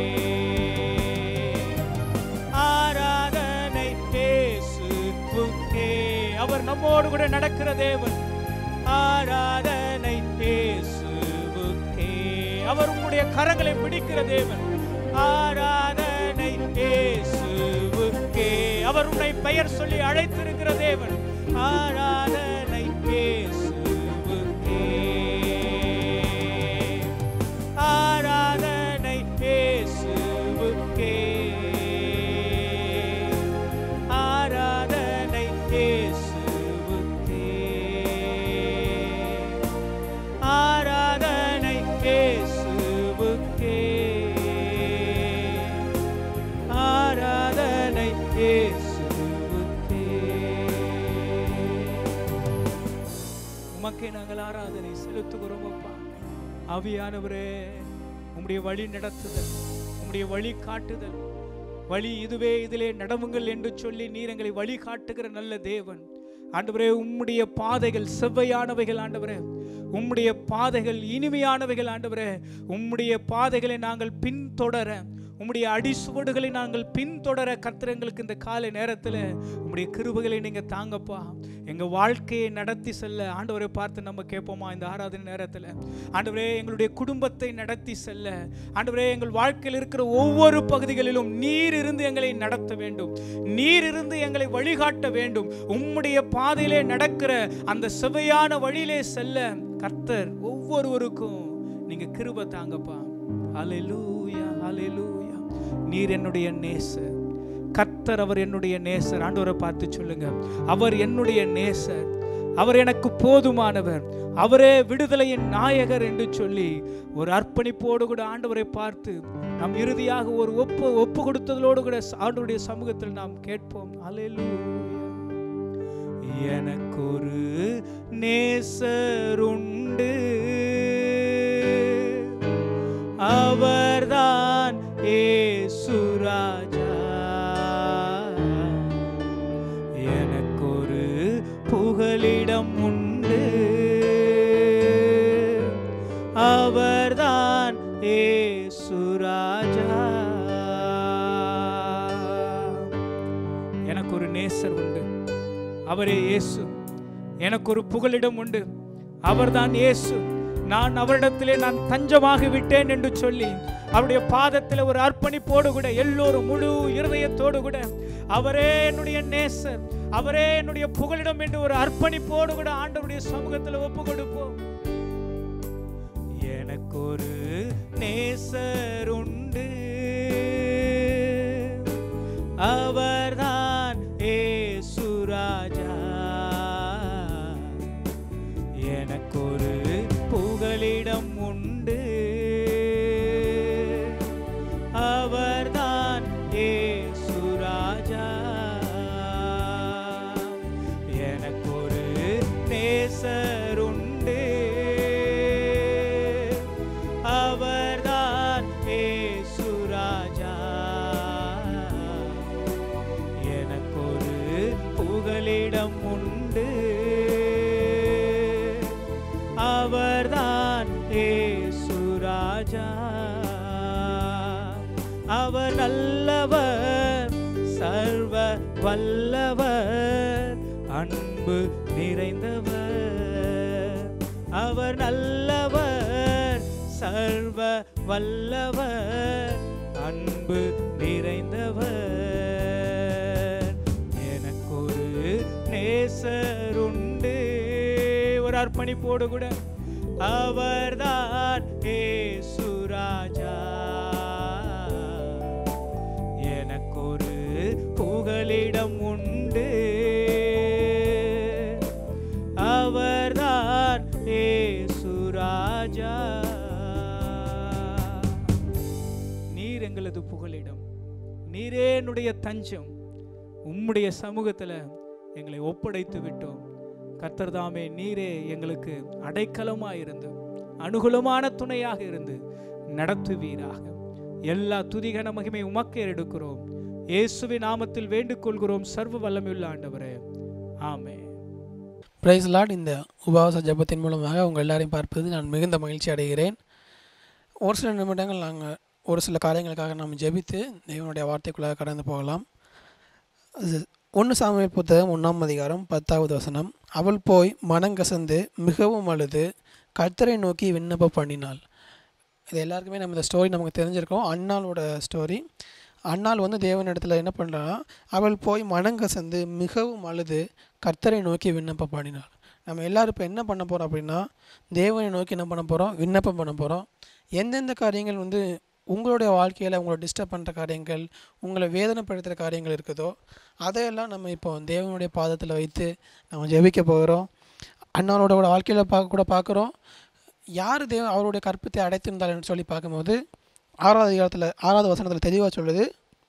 ஆராதனை இயேசுவுக்கே அவர் நம்மோடு கூட நடக்கிற தேவன் ஆராதனை இயேசுவுக்கே அவர் உம்முடைய கரங்களை பிடிக்கிற தேவன் ஆராதனை இயேசுவுக்கே அவர் உன்னை பெயர் சொல்லி அழைத்திருக்கிற தேவன் ஆராதனை இயேசுவுக்கே ஆராதனை இயேசுவுக்கே ஆராதனை இயேசுவுக்கே ஆராதனை இயேசுவுக்கே ஆராதனை இயேசுவுக்கே உமக்கே நாங்கள் ஆராதனை செலுத்துகிறோம் அப்பா ஆவியானவரே உம்முடைய வழி நடத்துதல் உம்முடைய வழி காட்டுதல் வழி இதுவே இதிலே நடவுங்கள் என்று சொல்லி நீர் எங்களை வழி காட்டுகிற நல்ல தேவன் ஆண்டவரே உம்முடைய பாதைகள் செவ்வையானவைகள் ஆண்டவரே உம்முடைய பாதைகள் இனிமையானவைகள் ஆண்டவரே உம்முடைய பாதைகளை நாங்கள் பின்தொடர உம்முடைய அடிசுவடுகளை நாங்கள் பின்தொடர கர்த்தரங்களுக்கு இந்த காலை நேரத்தில் உம்முடைய கிருபைகளை நீங்க தாங்கப்பா எங்க வாழ்க்கையை நடத்தி செல்ல ஆண்டவரை பார்த்து நம்ம கேட்போமா இந்த ஆராதனை நேரத்தில் ஆண்டவரே எங்களுடைய குடும்பத்தை நடத்தி செல்ல ஆண்டவரே எங்கள் வாழ்க்கையில் இருக்கிற ஒவ்வொரு பகுதிகளிலும் நீர் இருந்து எங்களை நடத்த வேண்டும் நீர் இருந்து எங்களை வழிகாட்ட வேண்டும் உம்முடைய பாதையிலே நடக்கிற அந்த செவையான வழியிலே செல்ல கர்த்தர் ஒவ்வொருவருக்கும் நீங்க கிருபை தாங்கப்பா ஹalleluya ஹalleluya நீர் என்னுடைய நேசர் கர்த்தர் அவர் என்னுடைய நேசர் ஆண்டவரை பார்த்து சொல்லுங்க அவர் என்னுடைய நேசர் அவர் எனக்கு போதுமானவர் அவரே விடுதலையின் நாயகர் என்று சொல்லி ஒரு அர்ப்பணிப்போடு கூட ஆண்டவரை பார்த்து நாம் இறுதியாக ஒரு ஒப்பு ஒப்பு கொடுத்ததோடு கூட ஆண்டவருடைய சமூகத்தில் நாம் கேட்போம் ஹalleluya எனக்கொரு நேசருண்டு அவர்தான் ஏசுராஜா எனக்கொரு புகலிடம் உண்டு அவர்தான் ஏசுராஜா எனக்கு ஒரு நேசர் உண்டு அவரே இயேசு எனக்கு ஒரு புகலிடம் உண்டு அவர்தான் இயேசு நான் அவரிடத்திலே நான் தஞ்சமாக விட்டேன் என்று சொல்லி அவருடைய பாதத்தில் ஒரு அர்ப்பணிப்போடு கூட எல்லோரும் முழு இருதயத்தோடு கூட அவரே என்னுடைய நேசர் அவரே என்னுடைய புகலிடம் என்று ஒரு அர்ப்பணிப்போடு கூட ஆண்டவருடைய சமூகத்தில் ஒப்பு கொடுப்போம் எனக்கு ஒரு நேசர் உண்டு அவர்தான் ஏசுராஜா எனக்கொரு புகலிடம் உண்டு அவர்தான் ஏசுராஜா எனக்கொரு நேசர் உண்டு அவர்தான் ஏசுராஜா எனக்கொரு புகலிடம் உண்டு அவர்தான் ஏசுராஜா அவர் நல்லவர் சர்வ வல்லவர் அன்பு நிறைந்தவர் அவர் நல்லவர் சர்வ வல்லவர் அன்பு நிறைந்தவர் எனக்கொரு நேசர் உண்டு ஒரு அர்ப்பணிப்போடு கூட அவர்தான் ஏசுராஜா புகலிடம் உண்டு அவர்தான் ஏசுராஜா நீர் எங்களது புகலிடம் நீரே என்னுடைய தஞ்சம் உம்முடைய சமூகத்துல எங்களை ஒப்படைத்து விட்டோம் கர்த்தர் தாமே நீரே எங்களுக்கு அடைக்கலமாய் இருந்து அனுகூலமான துணையாக இருந்து நடத்துவீராக எல்லா துதிகன மகிமை உமக்கே எடுக்கிறோம் இயேசுவின் நாமத்தில் வேண்டிக் கொள்கிறோம் சர்வ வல்லமையுள்ள ஆண்டவரே ஆமே பிரைஸ் லார்ட் இந்த உபவாச ஜெபத்தின் மூலமாக உங்கள் எல்லாரையும் பார்ப்பது நான் மிகுந்த மகிழ்ச்சி அடைகிறேன் ஒரு சில நிமிடங்கள் நாங்கள் ஒரு சில காரியங்களுக்காக நாம் ஜெபித்து தேவனுடைய வார்த்தைக்குள்ளாக கடந்து போகலாம் அது ஒன்று சாமுவேல் புத்தகம் ஒன்றாம் அதிகாரம் பத்தாவது வசனம் அவள் போய் மனங்கசந்து மிகவும் அழுது கர்த்தரை நோக்கி விண்ணப்பம் பண்ணினாள் இது எல்லாருக்குமே நம்ம இந்த ஸ்டோரி நமக்கு தெரிஞ்சிருக்கோம் அண்ணாளோட ஸ்டோரி அண்ணாள் வந்து தேவனிடத்தில் என்ன பண்ணுறான்னா அவள் போய் மனங்கசந்து மிகவும் அழுது கர்த்தரை நோக்கி விண்ணப்பம் பண்ணினாள் நம்ம எல்லாரும் இப்போ என்ன பண்ண போகிறோம் அப்படின்னா தேவனை நோக்கி என்ன பண்ண போகிறோம் விண்ணப்பம் பண்ண போகிறோம் எந்தெந்த காரியங்கள் வந்து உங்களுடைய வாழ்க்கையில் உங்களை டிஸ்டர்ப் பண்ணுற காரியங்கள் உங்களை வேதனைப்படுத்துகிற காரியங்கள் இருக்குதோ அதையெல்லாம் நம்ம இப்போ தேவனுடைய பாதத்தில் வைத்து நம்ம ஜெபிக்க போகிறோம் அண்ணாரோட கூட வாழ்க்கையில் பார்க்க கூட பார்க்குறோம் யார் தேவ அவருடைய கற்பத்தை அடைத்திருந்தாள்னு சொல்லி பார்க்கும்போது ஆறாவது அதிகாரத்தில் ஆறாவது வசனத்தில் தெளிவாக சொல்லுது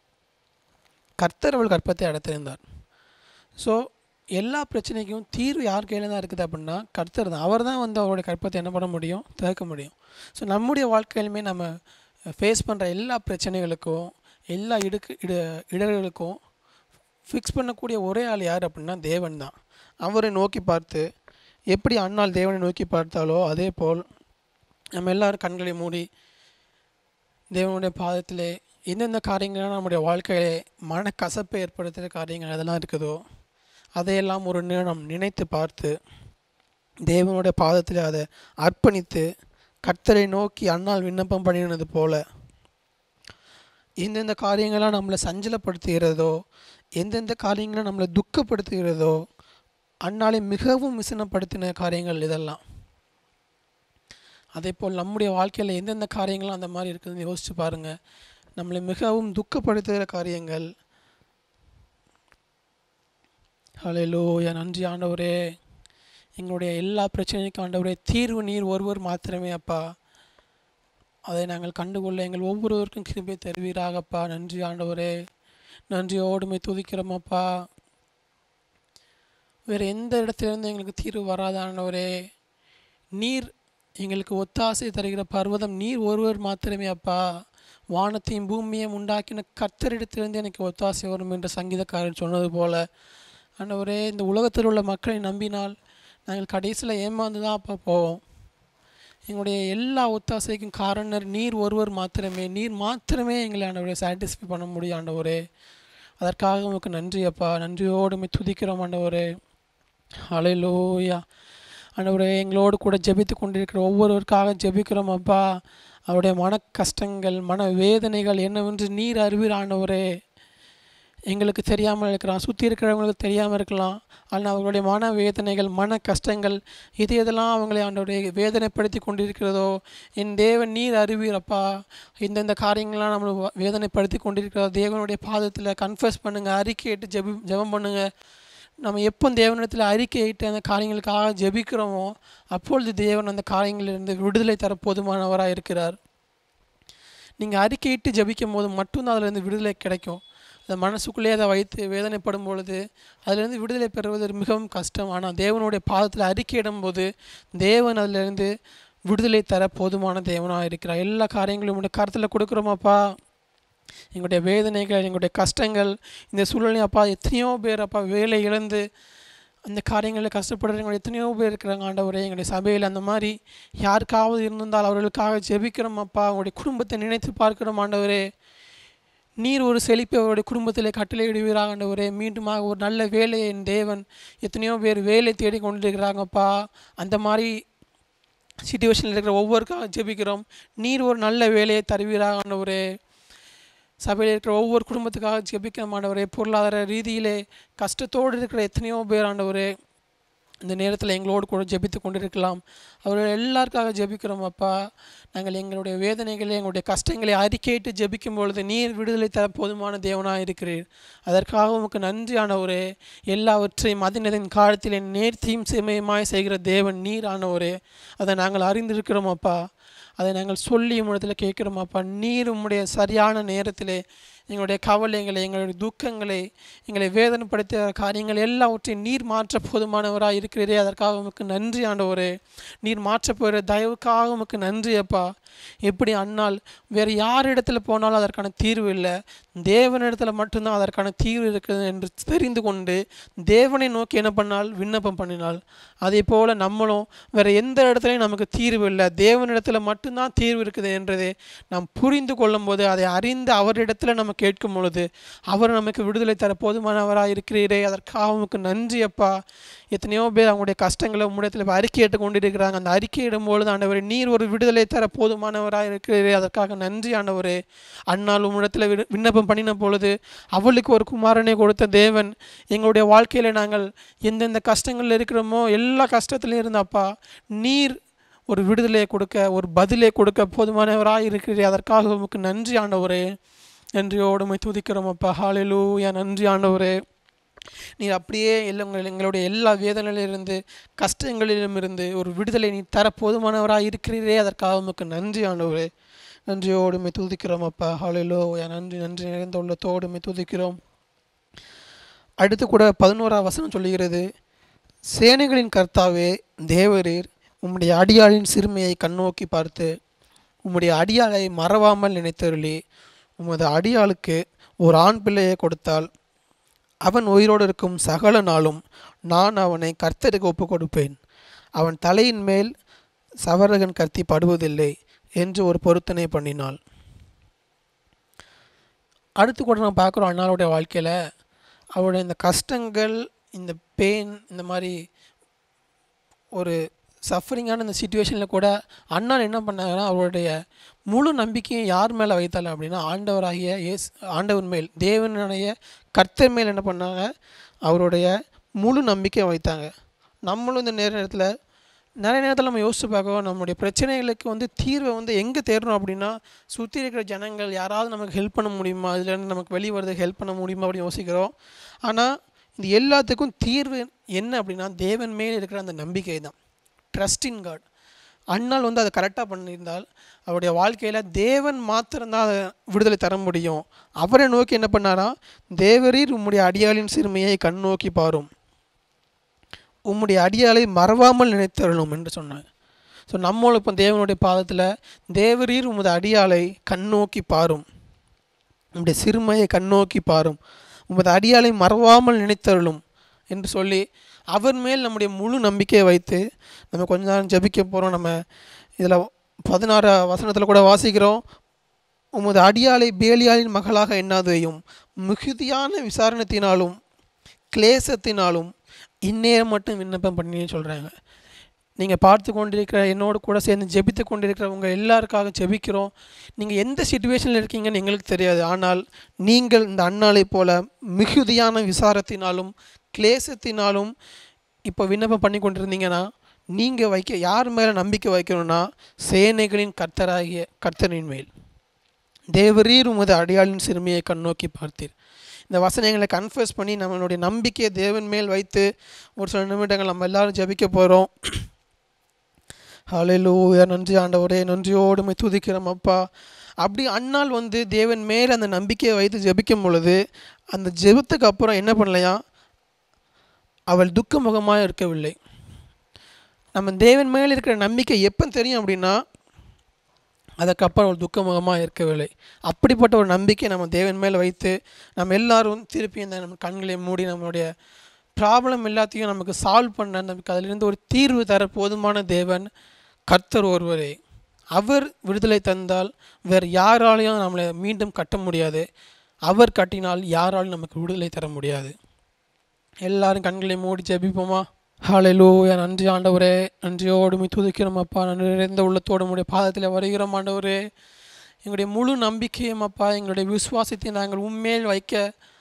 கர்த்தர் அவள் கற்பத்தை அடைத்திருந்தார் ஸோ எல்லா பிரச்சனைக்கும் தீர்வு யார் கையில் தான் இருக்குது அப்படின்னா கர்த்தர் தான் அவர் தான் வந்து அவருடைய கற்பத்தை என்ன பண்ண முடியும் திறக்க முடியும் ஸோ நம்முடைய வாழ்க்கையிலுமே நம்ம ஃபேஸ் பண்ணுற எல்லா பிரச்சனைகளுக்கும் எல்லா இடுக்கு இட இடர்களுக்கும் ஃபிக்ஸ் பண்ணக்கூடிய ஒரே ஆள் யார் அப்படின்னா தேவன் தான் அவரை நோக்கி பார்த்து எப்படி அண்ணாள் தேவனை நோக்கி பார்த்தாலோ அதே போல் நம்ம எல்லாரும் கண்களை மூடி தேவனுடைய பாதத்திலே எந்தெந்த காரியங்கள்லாம் நம்முடைய வாழ்க்கையிலே மனக்கசப்பை ஏற்படுத்துகிற காரியங்கள் அதெல்லாம் இருக்குதோ அதையெல்லாம் ஒரு நேரம் நினைத்து பார்த்து தேவனுடைய பாதத்தில் அதை அர்ப்பணித்து கர்த்தரை நோக்கி அண்ணால் விண்ணப்பம் பண்ணினது போல எந்தெந்த காரியங்கள்லாம் நம்மளை சஞ்சலப்படுத்துகிறதோ எந்தெந்த காரியங்களும் நம்மளை துக்கப்படுத்துகிறதோ அண்ணாலை மிகவும் விசனப்படுத்தின காரியங்கள் இதெல்லாம் அதே போல் நம்முடைய வாழ்க்கையில் எந்தெந்த காரியங்களும் அந்த மாதிரி இருக்குதுன்னு யோசிச்சு பாருங்கள் நம்மளை மிகவும் துக்கப்படுத்துகிற காரியங்கள் ஹalleluya நன்றி ஆண்டவரே எங்களுடைய எல்லா பிரச்சனைக்கும் ஆண்டவரே தீர்வு நீர் ஒருவர் மாத்திரமே அப்பா அதை நாங்கள் கண்டுகொள்ள எங்கள் ஒவ்வொருவருக்கும் கிருபை தருவீராகப்பா நன்றி ஆண்டவரே நன்றியோடுமை துதிக்கிறோம் அப்பா வேறு எந்த இடத்துலேருந்து எங்களுக்கு தீர்வு வராத ஆண்டவரே நீர் எங்களுக்கு ஒத்தாசை தருகிற பர்வதம் நீர் ஒருவர் மாத்திரமே அப்பா வானத்தையும் பூமியையும் உண்டாக்கின கர்த்தரிடத்திலிருந்து எனக்கு ஒத்தாசை வரும் என்று சங்கீதக்காரர் சொன்னது போல ஆண்டவரே இந்த உலகத்தில் உள்ள மக்களை நம்பினால் நாங்கள் கடைசியில் ஏமாந்து தான் அப்பா போவோம் எங்களுடைய எல்லா ஒத்தாசைக்கும் காரணர் நீர் ஒருவர் மாத்திரமே நீர் மாத்திரமே எங்களை ஆண்டவரை சாட்டிஸ்ஃபை பண்ண முடியும் ஆண்டவரே அதற்காக உமக்கு நன்றி அப்பா நன்றியோடு துதிக்கிறோம் ஆண்டவரே அலையிலோயா ஆண்டவரே எங்களோடு கூட ஜெபித்து கொண்டிருக்கிற ஒவ்வொருவருக்காக ஜெபிக்கிறோம் அப்பா அவருடைய மன கஷ்டங்கள் மன வேதனைகள் என்னவென்று நீர் அறிவீர் ஆண்டவரே எங்களுக்கு தெரியாமல் இருக்கலாம் சுற்றி இருக்கிறவங்களுக்கு தெரியாமல் இருக்கலாம் ஆனால் அவர்களுடைய மன வேதனைகள் மன கஷ்டங்கள் இது எதெல்லாம் அவங்களை ஆண்டவருடைய வேதனைப்படுத்தி கொண்டிருக்கிறதோ என் தேவன் நீர் அறிவீரப்பா இந்தந்த காரியங்கள்லாம் நம்மளை வ- வேதனைப்படுத்தி கொண்டிருக்கிறதோ தேவனுடைய பாதத்தில் கன்ஃபஸ் பண்ணுங்கள் அறிக்கையிட்டு ஜெபி ஜெபம் பண்ணுங்கள் நம்ம எப்போ தேவனிடத்தில் அறிக்கையிட்டு அந்த காரியங்களுக்காக ஜெபிக்கிறோமோ அப்பொழுது தேவன் அந்த காரியங்களிலிருந்து விடுதலை தர போதுமானவராக இருக்கிறார் நீங்கள் அறிக்கையிட்டு ஜெபிக்கும் போது மட்டும்தான் அதிலிருந்து விடுதலை கிடைக்கும் அந்த மனசுக்குள்ளேயே அதை வைத்து வேதனைப்படும் பொழுது அதிலிருந்து விடுதலை பெறுவது மிகவும் கஷ்டம் ஆனால் தேவனுடைய பாதத்தில் அறிக்கையிடும் போது தேவன் அதிலிருந்து விடுதலை தர போதுமான தேவனாக இருக்கிறார் எல்லா காரியங்களும் உங்களுடைய கருத்தில் கொடுக்குறோமாப்பா எங்களுடைய வேதனைகள் எங்களுடைய கஷ்டங்கள் இந்த சூழ்நிலை அப்பா எத்தனையோ பேர் அப்பா வேலை இழந்து அந்த காரியங்களில் கஷ்டப்படுறவங்க எத்தனையோ பேர் இருக்கிறாங்க ஆண்டவரே எங்களுடைய சபையில் அந்த மாதிரி யாருக்காவது இருந்திருந்தால் அவர்களுக்காக ஜெபிக்கிறோம் அப்பா அவங்களுடைய குடும்பத்தை நினைத்து பார்க்கிறோம் ஆண்டவரே நீர் ஒரு செழிப்பை அவருடைய குடும்பத்திலே கட்டளையிடுவீராக ஆண்டவரே மீண்டுமாக ஒரு நல்ல வேலையை என் தேவன் எத்தனையோ பேர் வேலை தேடி கொண்டிருக்கிறாங்கப்பா அந்த மாதிரி சுச்சுவேஷனில் இருக்கிற ஒவ்வொருக்காக ஜெபிக்கிறோம் நீர் ஒரு நல்ல வேலையை தருவீராக ஆண்டவரே சபையில் இருக்கிற ஒவ்வொரு குடும்பத்துக்காக ஜெபிக்கிற ஆண்டவரே பொருளாதார ரீதியிலே கஷ்டத்தோடு இருக்கிற எத்தனையோ பேர் ஆண்டவரே இந்த நேரத்தில் எங்களோடு கூட ஜெபித்து கொண்டிருக்கலாம் அவர்கள் எல்லாருக்காக ஜெபிக்கிறோம் அப்பா நாங்கள் எங்களுடைய வேதனைகளை எங்களுடைய கஷ்டங்களை அறிக்கையிட்டு ஜெபிக்கும் பொழுது நீர் விடுதலை தர போதுமான தேவனாக இருக்கிறீர் அதற்காக உமக்கு நன்றியானவரே எல்லாவற்றையும் அதினதின் காலத்தில் நேர்த்தியும் செம்மையுமாய் செய்கிற தேவன் நீர் ஆனவரே அதை நாங்கள் அறிந்திருக்கிறோம் அப்பா அதை நாங்கள் சொல்லி உம்மிடத்தில் கேட்குறோம் அப்பா நீர் உம்முடைய சரியான நேரத்திலே எங்களுடைய கவலைகளை எங்களுடைய துக்கங்களை எங்களை வேதனைப்படுத்திய காரியங்கள் எல்லாவற்றையும் நீர் மாற்ற போதுமானவராக இருக்கிறீரே அதற்காக உமக்கு நன்றி ஆண்டவரே நீர் மாற்ற போகிற தயவுக்காக உமக்கு நன்றி அப்பா எப்படி அண்ணால் வேறு யார் இடத்துல போனாலும் அதற்கான தீர்வு இல்லை தேவனிடத்துல மட்டும்தான் அதற்கான தீர்வு இருக்குது என்று தெரிந்து கொண்டு தேவனை நோக்கி என்ன பண்ணால் விண்ணப்பம் பண்ணினாள் அதே போல் நம்மளும் வேறு எந்த இடத்துலையும் நமக்கு தீர்வு இல்லை தேவனிடத்தில் மட்டும்தான் தீர்வு இருக்குது என்றதை நாம் புரிந்து கொள்ளும்போது அதை அறிந்து அவரிடத்துல நம்ம கேட்கும் பொழுது அவர் நமக்கு விடுதலை தர போதுமானவராக இருக்கிறீரே அதற்காக உமக்கு நன்றி அப்பா எத்தனையோ பேர் அவங்களுடைய கஷ்டங்களை உம்மிடத்தில் அறிக்கையிட்டு கொண்டிருக்கிறாங்க அந்த அறிக்கையிடும் பொழுது ஆண்டவரே நீர் ஒரு விடுதலை தர போதுமானவராக இருக்கிறீரே அதற்காக நன்றி ஆண்டவரே அண்ணால் உம்மிடத்தில் விண்ண- விண்ணப்பம் பண்ணின பொழுது அவளுக்கு ஒரு குமாரனை கொடுத்த தேவன் எங்களுடைய வாழ்க்கையில் நாங்கள் எந்தெந்த கஷ்டங்களில் இருக்கிறோமோ எல்லா கஷ்டத்துலையும் இருந்தப்பா நீர் ஒரு விடுதலையை கொடுக்க ஒரு பதிலை கொடுக்க போதுமானவராக இருக்கிறீரே அதற்காக உமக்கு நன்றி ஆண்டவரே நன்றியோடு உம்மை துதிக்கிறோம் அப்பா ஹalleluya நன்றி ஆண்டவரே நீர் அப்படியே எல்லா உங்கள் எங்களுடைய எல்லா வேதனையிலிருந்து கஷ்டங்களிலும் இருந்து ஒரு விடுதலை நீ தர போதுமானவராக இருக்கிறீரே அதற்காக உமக்கு நன்றி ஆண்டவரே நன்றியோடு உம்மை துதிக்கிறோம் அப்பா ஹalleluya நன்றி நன்றி நிறைந்த உள்ளத்தோடு உம்மை துதிக்கிறோம் அடுத்து கூட பதினோரா வசனம் சொல்லுகிறது சேனைகளின் கர்த்தாவே தேவரீர் உம்முடைய அடியாளின் சிறுமையை கண்ணோக்கி பார்த்து உம்முடைய அடியாளை மறவாமல் நினைத்தருளி உமது அடியாளுக்கு ஒரு ஆண் பிள்ளையை கொடுத்தால் அவன் உயிரோடு இருக்கும் சகல நாளும் நான் அவனை கர்த்தருக்கு ஒப்புக் கொடுப்பேன் அவன் தலையின் மேல் சவரகன் கத்தி படுவதில்லை என்று ஒரு பொருத்தனை பண்ணினாள் அடுத்து கூட நம்ம பார்க்குறோம் அண்ணாளுடைய வாழ்க்கையில் அவருடைய இந்த கஷ்டங்கள் இந்த பெயின் இந்த மாதிரி ஒரு சஃபரிங்கான இந்த சுச்சுவேஷனில் கூட அண்ணன் என்ன பண்ணாங்கன்னா அவருடைய முழு நம்பிக்கையும் யார் மேலே வைத்தாள் அப்படின்னா ஆண்டவராகிய இயேசு ஆண்டவர் மேல் தேவனுடைய கர்த்தர் மேல் என்ன பண்ணாங்க அவருடைய முழு நம்பிக்கையை வைத்தாங்க நம்மளும் இந்த நேரத்தில் நிறைய நேரத்தில் நம்ம யோசிச்சு பார்க்கோம் நம்முடைய பிரச்சனைகளுக்கு வந்து தீர்வை வந்து எங்கே தேடணும் அப்படின்னா சுற்றி இருக்கிற ஜனங்கள் யாராவது நமக்கு ஹெல்ப் பண்ண முடியுமா இதுலேருந்து நமக்கு வெளியே வரதுக்கு ஹெல்ப் பண்ண முடியுமா அப்படின்னு யோசிக்கிறோம் ஆனால் இது எல்லாத்துக்கும் தீர்வு என்ன அப்படின்னா தேவன் மேல் இருக்கிற அந்த நம்பிக்கை தான் ட்ரஸ்ட் இன் காட் அண்ணால் வந்து அதை கரெக்டாக பண்ணியிருந்தால் அவருடைய வாழ்க்கையில் தேவன் மாத்திரம்தான் அதை விடுதலை தர முடியும் அவரை நோக்கி என்ன பண்ணாராம் தேவரீர் உம்முடைய அடியாளின் சிறுமையை கண் நோக்கி பாரும் உம்முடைய அடியாளை மறவாமல் நினைத்தருளும் என்று சொன்னாங்க ஸோ நம்மளும் இப்போ தேவனுடைய பாதத்தில் தேவரீர் உமது அடியாளை கண்ணோக்கி பாரும் உம்முடைய சிறுமையை கண்ணோக்கி பாரும் உமது அடியாளை மறவாமல் நினைத்தருளும் என்று சொல்லி அவர் மேல் நம்முடைய முழு நம்பிக்கையை வைத்து நம்ம கொஞ்ச நேரம் ஜெபிக்க போகிறோம் நம்ம இதில் பதினாறு வசனத்தில் கூட வாசிக்கிறோம் உமது அடியாளை பேலியாளின் மகளாக எண்ணாதையும் மிகுதியான விசாரணத்தினாலும் கிளேசத்தினாலும் இந்நேரம் மட்டும் விண்ணப்பம் பண்ணி சொல்கிறாங்க நீங்கள் பார்த்து கொண்டிருக்கிற என்னோடு கூட சேர்ந்து ஜெபித்து கொண்டிருக்கிறவங்க எல்லாருக்காக ஜெபிக்கிறோம் நீங்கள் எந்த சுச்சுவேஷனில் இருக்கீங்கன்னு எங்களுக்கு தெரியாது ஆனால் நீங்கள் இந்த அண்ணாலை போல மிகுதியான விசாரத்தினாலும் கிளேசத்தினாலும் இப்போ விண்ணப்பம் பண்ணி கொண்டிருந்தீங்கன்னா நீங்கள் வைக்க யார் மேலே நம்பிக்கை வைக்கணும்னா சேனைகளின் கர்த்தராகிய கர்த்தரின் மேல் தேவரீர் உமது அடியாளின் சிறுமியை கண்ணோக்கி பார்த்தீர் இந்த வசனங்களை கன்ஃபர்ஸ் பண்ணி நம்மளுடைய நம்பிக்கையை தேவன் மேல் வைத்து ஒரு சில நிமிடங்கள் நம்ம எல்லாரும் ஜெபிக்க போகிறோம் ஹalleluya நன்றி ஆண்டவரே நன்றியோடு உம்மை துதிக்கிறோம் அப்பா அப்படி அண்ணால் வந்து தேவன் மேல் அந்த நம்பிக்கையை வைத்து ஜெபிக்கும் பொழுது அந்த ஜெபத்துக்கு அப்புறம் என்ன பண்ணலையா அவள் துக்கமுகமாக இருக்கவில்லை நம்ம தேவன் மேல் இருக்கிற நம்பிக்கை எப்போ தெரியும் அப்படின்னா அதுக்கப்புறம் அவள் துக்கமுகமாக இருக்கவில்லை அப்படிப்பட்ட ஒரு நம்பிக்கை நம்ம தேவன் மேல் வைத்து நம்ம எல்லாரும் திருப்பி இந்த நம்ம கண்களை மூடி நம்மளுடைய ப்ராப்ளம் எல்லாத்தையும் நமக்கு சால்வ் பண்ண நமக்கு அதிலிருந்து ஒரு தீர்வு தர போதுமான தேவன் கர்த்தர் ஒருவரே அவர் விடுதலை தந்தால் வேறு யாராலையும் நம்மளை மீண்டும் கட்ட முடியாது அவர் கட்டினால் யாராலும் நமக்கு விடுதலை தர முடியாது எல்லாரும் கண்களை மூடி ஜெபிப்போமா ஹalleluya நன்றி ஆண்டவரே நன்றியோடு உம்மை துதிக்கிறோம் அப்பா நன்றி நிறைந்த உள்ளத்தோடு உம்முடைய பாதத்தில் வருகிறோம் ஆண்டவரே எங்களுடைய முழு நம்பிக்கையும் அப்பா எங்களுடைய விசுவாசத்தை நாங்கள் உண்மையில் வைக்க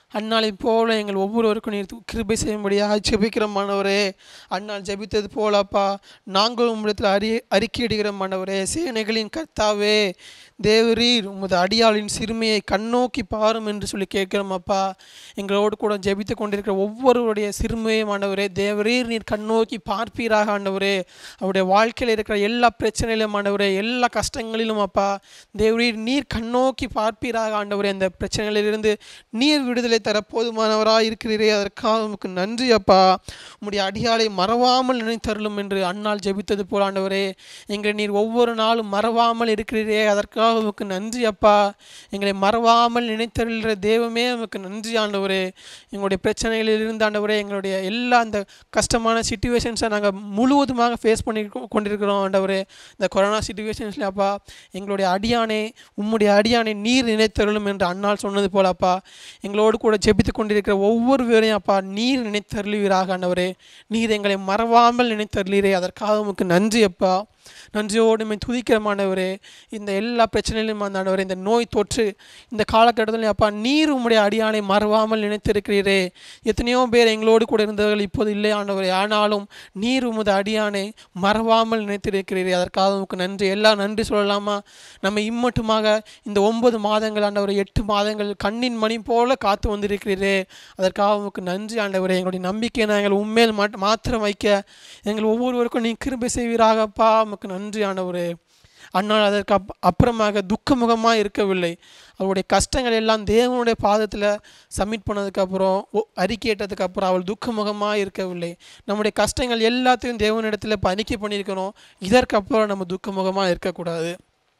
அன்னாலை போல எங்கள் ஒவ்வொருவருக்கும் நீர் து- கிருபை செய்யும்படியாக ஜெபிக்கிற மாணவரே அன்னால் ஜெபித்தது போல அப்பா நாங்கள் உம்மிடத்தில் அறி அறிக்கையிடுகிற மாணவரே சேனைகளின் கர்த்தாவே தேவரீர் உமது அடியாளின் சிறுமையை கண்ணோக்கி பாரும் என்று சொல்லி கேட்கிறோம் அப்பா எங்களோடு கூட ஜெபித்து கொண்டிருக்கிற ஒவ்வொருவருடைய சிறுமையும் ஆண்டவரே தேவரீர் நீர் கண்ணோக்கி பார்ப்பீராக ஆண்டவரே அவருடைய வாழ்க்கையில் இருக்கிற எல்லா பிரச்சனையிலும் ஆண்டவரே எல்லா கஷ்டங்களிலும் அப்பா தேவரீர் நீர் கண்ணோக்கி பார்ப்பீராக ஆண்டவரே அந்த பிரச்சனைகளிலிருந்து நீர் விடுதலை தர போதுமானவராக இருக்கிறீரே அதற்காக உமக்கு நன்றி அப்பா உம்முடைய அடியாளை மறவாமல் நினைத்தருளும் என்று அன்னால் ஜெபித்தது போல ஆண்டவரே எங்களை நீர் ஒவ்வொரு நாளும் மறவாமல் இருக்கிறீரே அதற்காக உமக்கு நன்றி அப்பா எங்களை மறவாமல் நினைத்தருள்கிற தெய்வமே உமக்கு நன்றி ஆண்டவரே எங்களுடைய பிரச்சனைகளில் இருந்து ஆண்டவரே எங்களுடைய எல்லா அந்த கஷ்டமான சுச்சுவேஷன்ஸை நாங்கள் முழுவதுமாக ஃபேஸ் பண்ணி கொண்டிருக்கிறோம் ஆண்டவரே இந்த கொரோனா சுச்சுவேஷன்ஸில் அப்பா எங்களுடைய அடியானை உம்முடைய அடியானை நீர் நினைத்தருளும் என்று அன்னால் சொன்னது போல அப்பா எங்களோடு கூட ஜெபித்து கொண்டிருக்கிற ஒவ்வொரு பேரையும் அப்பா நீர் நினைத்தருளுவீராக ஆண்டவரே நீர் எங்களை மறவாமல் நினைத்தருளீரே அதற்காக உமக்கு நன்றி அப்பா நன்றியோடு மே துதிக்கிற மாண்டவரே இந்த எல்லா பிரச்சனையிலும் ஆண்டவரே இந்த நோய் தொற்று இந்த காலகட்டத்தில் அப்பா நீர் உம்முடைய அடியானை மறவாமல் நினைத்திருக்கிறீரே எத்தனையோ பேர் எங்களோடு கூட இருந்தவர்கள் இப்போது இல்லை ஆண்டவரே ஆனாலும் நீர் உமது அடியானை மறவாமல் நினைத்திருக்கிறீரே அதற்காக உமக்கு நன்றி எல்லாம் நன்றி சொல்லலாமா நம்ம இம்மட்டுமாக இந்த ஒன்பது மாதங்கள் ஆண்டவரே எட்டு மாதங்கள் கண்ணின் மணி போல காத்து வந்திருக்கிறீரே அதற்காக உமக்கு நன்றி ஆண்டவரே எங்களுடைய நம்பிக்கையை நாங்கள் உண்மையில் மாட் மாத்திரம் வைக்க எங்கள் ஒவ்வொருவருக்கும் நீ கிருபை செய்வீராகப்பா உமக்கு நன்றி ஆண்டவரே அன்னால் அதற்கு அப் அப்புறமாக துக்கமுகமாக இருக்கவில்லை அவளுடைய கஷ்டங்கள் எல்லாம் தேவனுடைய பாதத்தில் சப்மிட் பண்ணதுக்கப்புறம் அறிக்கையிட்டதுக்கு அப்புறம் அவள் துக்கமுகமாக இருக்கவில்லை நம்முடைய கஷ்டங்கள் எல்லாத்தையும் தேவனிடத்தில் இப்போ அறிக்கை பண்ணியிருக்கிறோம் இதற்கப்புறம் நம்ம துக்கமுகமாக இருக்கக்கூடாது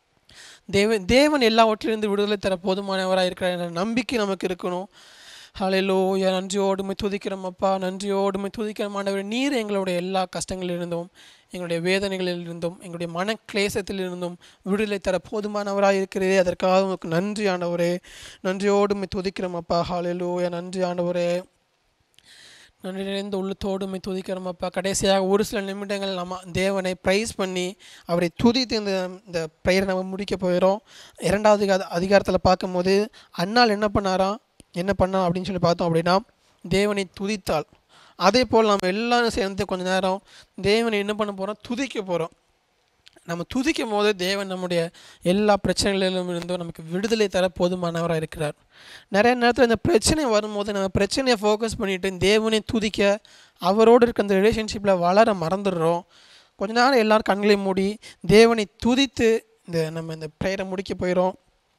தேவன் தேவன் எல்லாவற்றிலிருந்து விடுதலை தர போதுமானவராக இருக்கிறார் என்ற நம்பிக்கை நமக்கு இருக்கணும் ஹalleluya நன்றியோடுமை துதிக்கிறோம் அப்பா நன்றியோடுமை துதிக்கிறோம் ஆண்டவரே நீர் எங்களுடைய எல்லா கஷ்டங்களிலிருந்தும் எங்களுடைய வேதனைகளிலிருந்தும் எங்களுடைய மன கிளேசத்திலிருந்தும் விடுதலை தர போதுமானவராக இருக்கிறதே அதற்காக உங்களுக்கு நன்றி ஆண்டவரே நன்றியோடுமை துதிக்கிறோம் அப்பா ஹalleluya நன்றி ஆண்டவரே நன்றி நிறைந்த உள்ளத்தோடு உம்மை துதிக்கிறோம் அப்பா கடைசியாக ஒரு சில நிமிடங்கள் நம்ம தேவனை ப்ரைஸ் பண்ணி அவரை துதித்து இந்த இந்த ப்ரேயரை நம்ம முடிக்க போயிடும் இரண்டாவது அதிகா- அதிகாரத்தில் பார்க்கும்போது அண்ணால் என்ன பண்ணாராம் என்ன பண்ணா அப்படின்னு சொல்லி பார்த்தோம் அப்படின்னா தேவனை துதித்தாள் அதே போல் நம்ம எல்லாரும் சேர்ந்து கொஞ்ச நேரம் தேவனை என்ன பண்ண போகிறோம் துதிக்க போகிறோம் நம்ம துதிக்கும் போது தேவன் நம்முடைய எல்லா பிரச்சனைகளிலும் இருந்தும் நமக்கு விடுதலை தர போதுமானவராக இருக்கிறார் நிறைய நேரத்தில் இந்த பிரச்சனை வரும்போது நம்ம பிரச்சனையை ஃபோக்கஸ் பண்ணிட்டு தேவனை துதிக்க அவரோடு இருக்க அந்த ரிலேஷன்ஷிப்பில் வளர மறந்துடுறோம் கொஞ்ச நேரம் எல்லாரும் கண்களை மூடி தேவனை துதித்து இந்த நம்ம இந்த ப்ரேயரை முடிக்க போயிடும்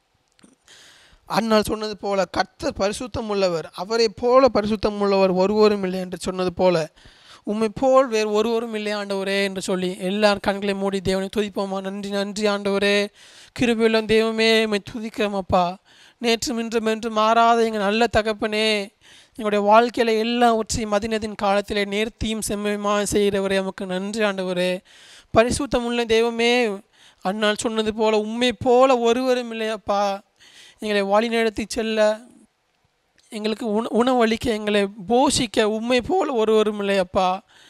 அண்ணால் சொன்னது போல கர்த்தர் பரிசுத்தம் உள்ளவர் அவரை போல பரிசுத்தம் உள்ளவர் ஒருவரும் இல்லை என்று சொன்னது போல உம்மை போல் வேறு ஒருவரும் இல்லை ஆண்டவரே என்று சொல்லி எல்லார் கண்களை மூடி தேவனை துதிப்போமா நன்றி நன்றி ஆண்டவரே கிருபையுள்ள தெய்வமே உம்மை துதிக்கிறோமப்பா நேற்று இன்றும் என்று மாறாத எங்கள் நல்ல தகப்பனே எங்களுடைய வாழ்க்கையில் எல்லாவற்றையும் மதினத்தின் காலத்திலே நேர்த்தியும் செம்மையுமாக செய்கிறவரே நமக்கு நன்றி ஆண்டவரே பரிசுத்தம் உள்ள தெய்வமே அண்ணால் சொன்னது போல உண்மை போல ஒருவரும் இல்லையப்பா எங்களை வழி நடத்தி செல்ல எங்களுக்கு உண உணவளிக்க எங்களை போஷிக்க உண்மை போல் ஒருவரும் இல்லையப்பா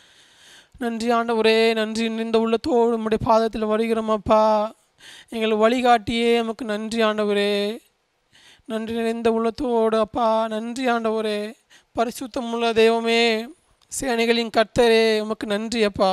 நன்றி ஆண்டவரே நன்றி இந்த உள்ளத்தோடு உம்முடைய பாதத்தில் வருகிறோம் அப்பா எங்களை வழிகாட்டியே நமக்கு நன்றி ஆண்டவரே நன்றி நிறைந்த உள்ளத்தோடு அப்பா நன்றி ஆண்டவரே பரிசுத்தம் உள்ள தெய்வமே சேனைகளின் கர்த்தரே உமக்கு நன்றி அப்பா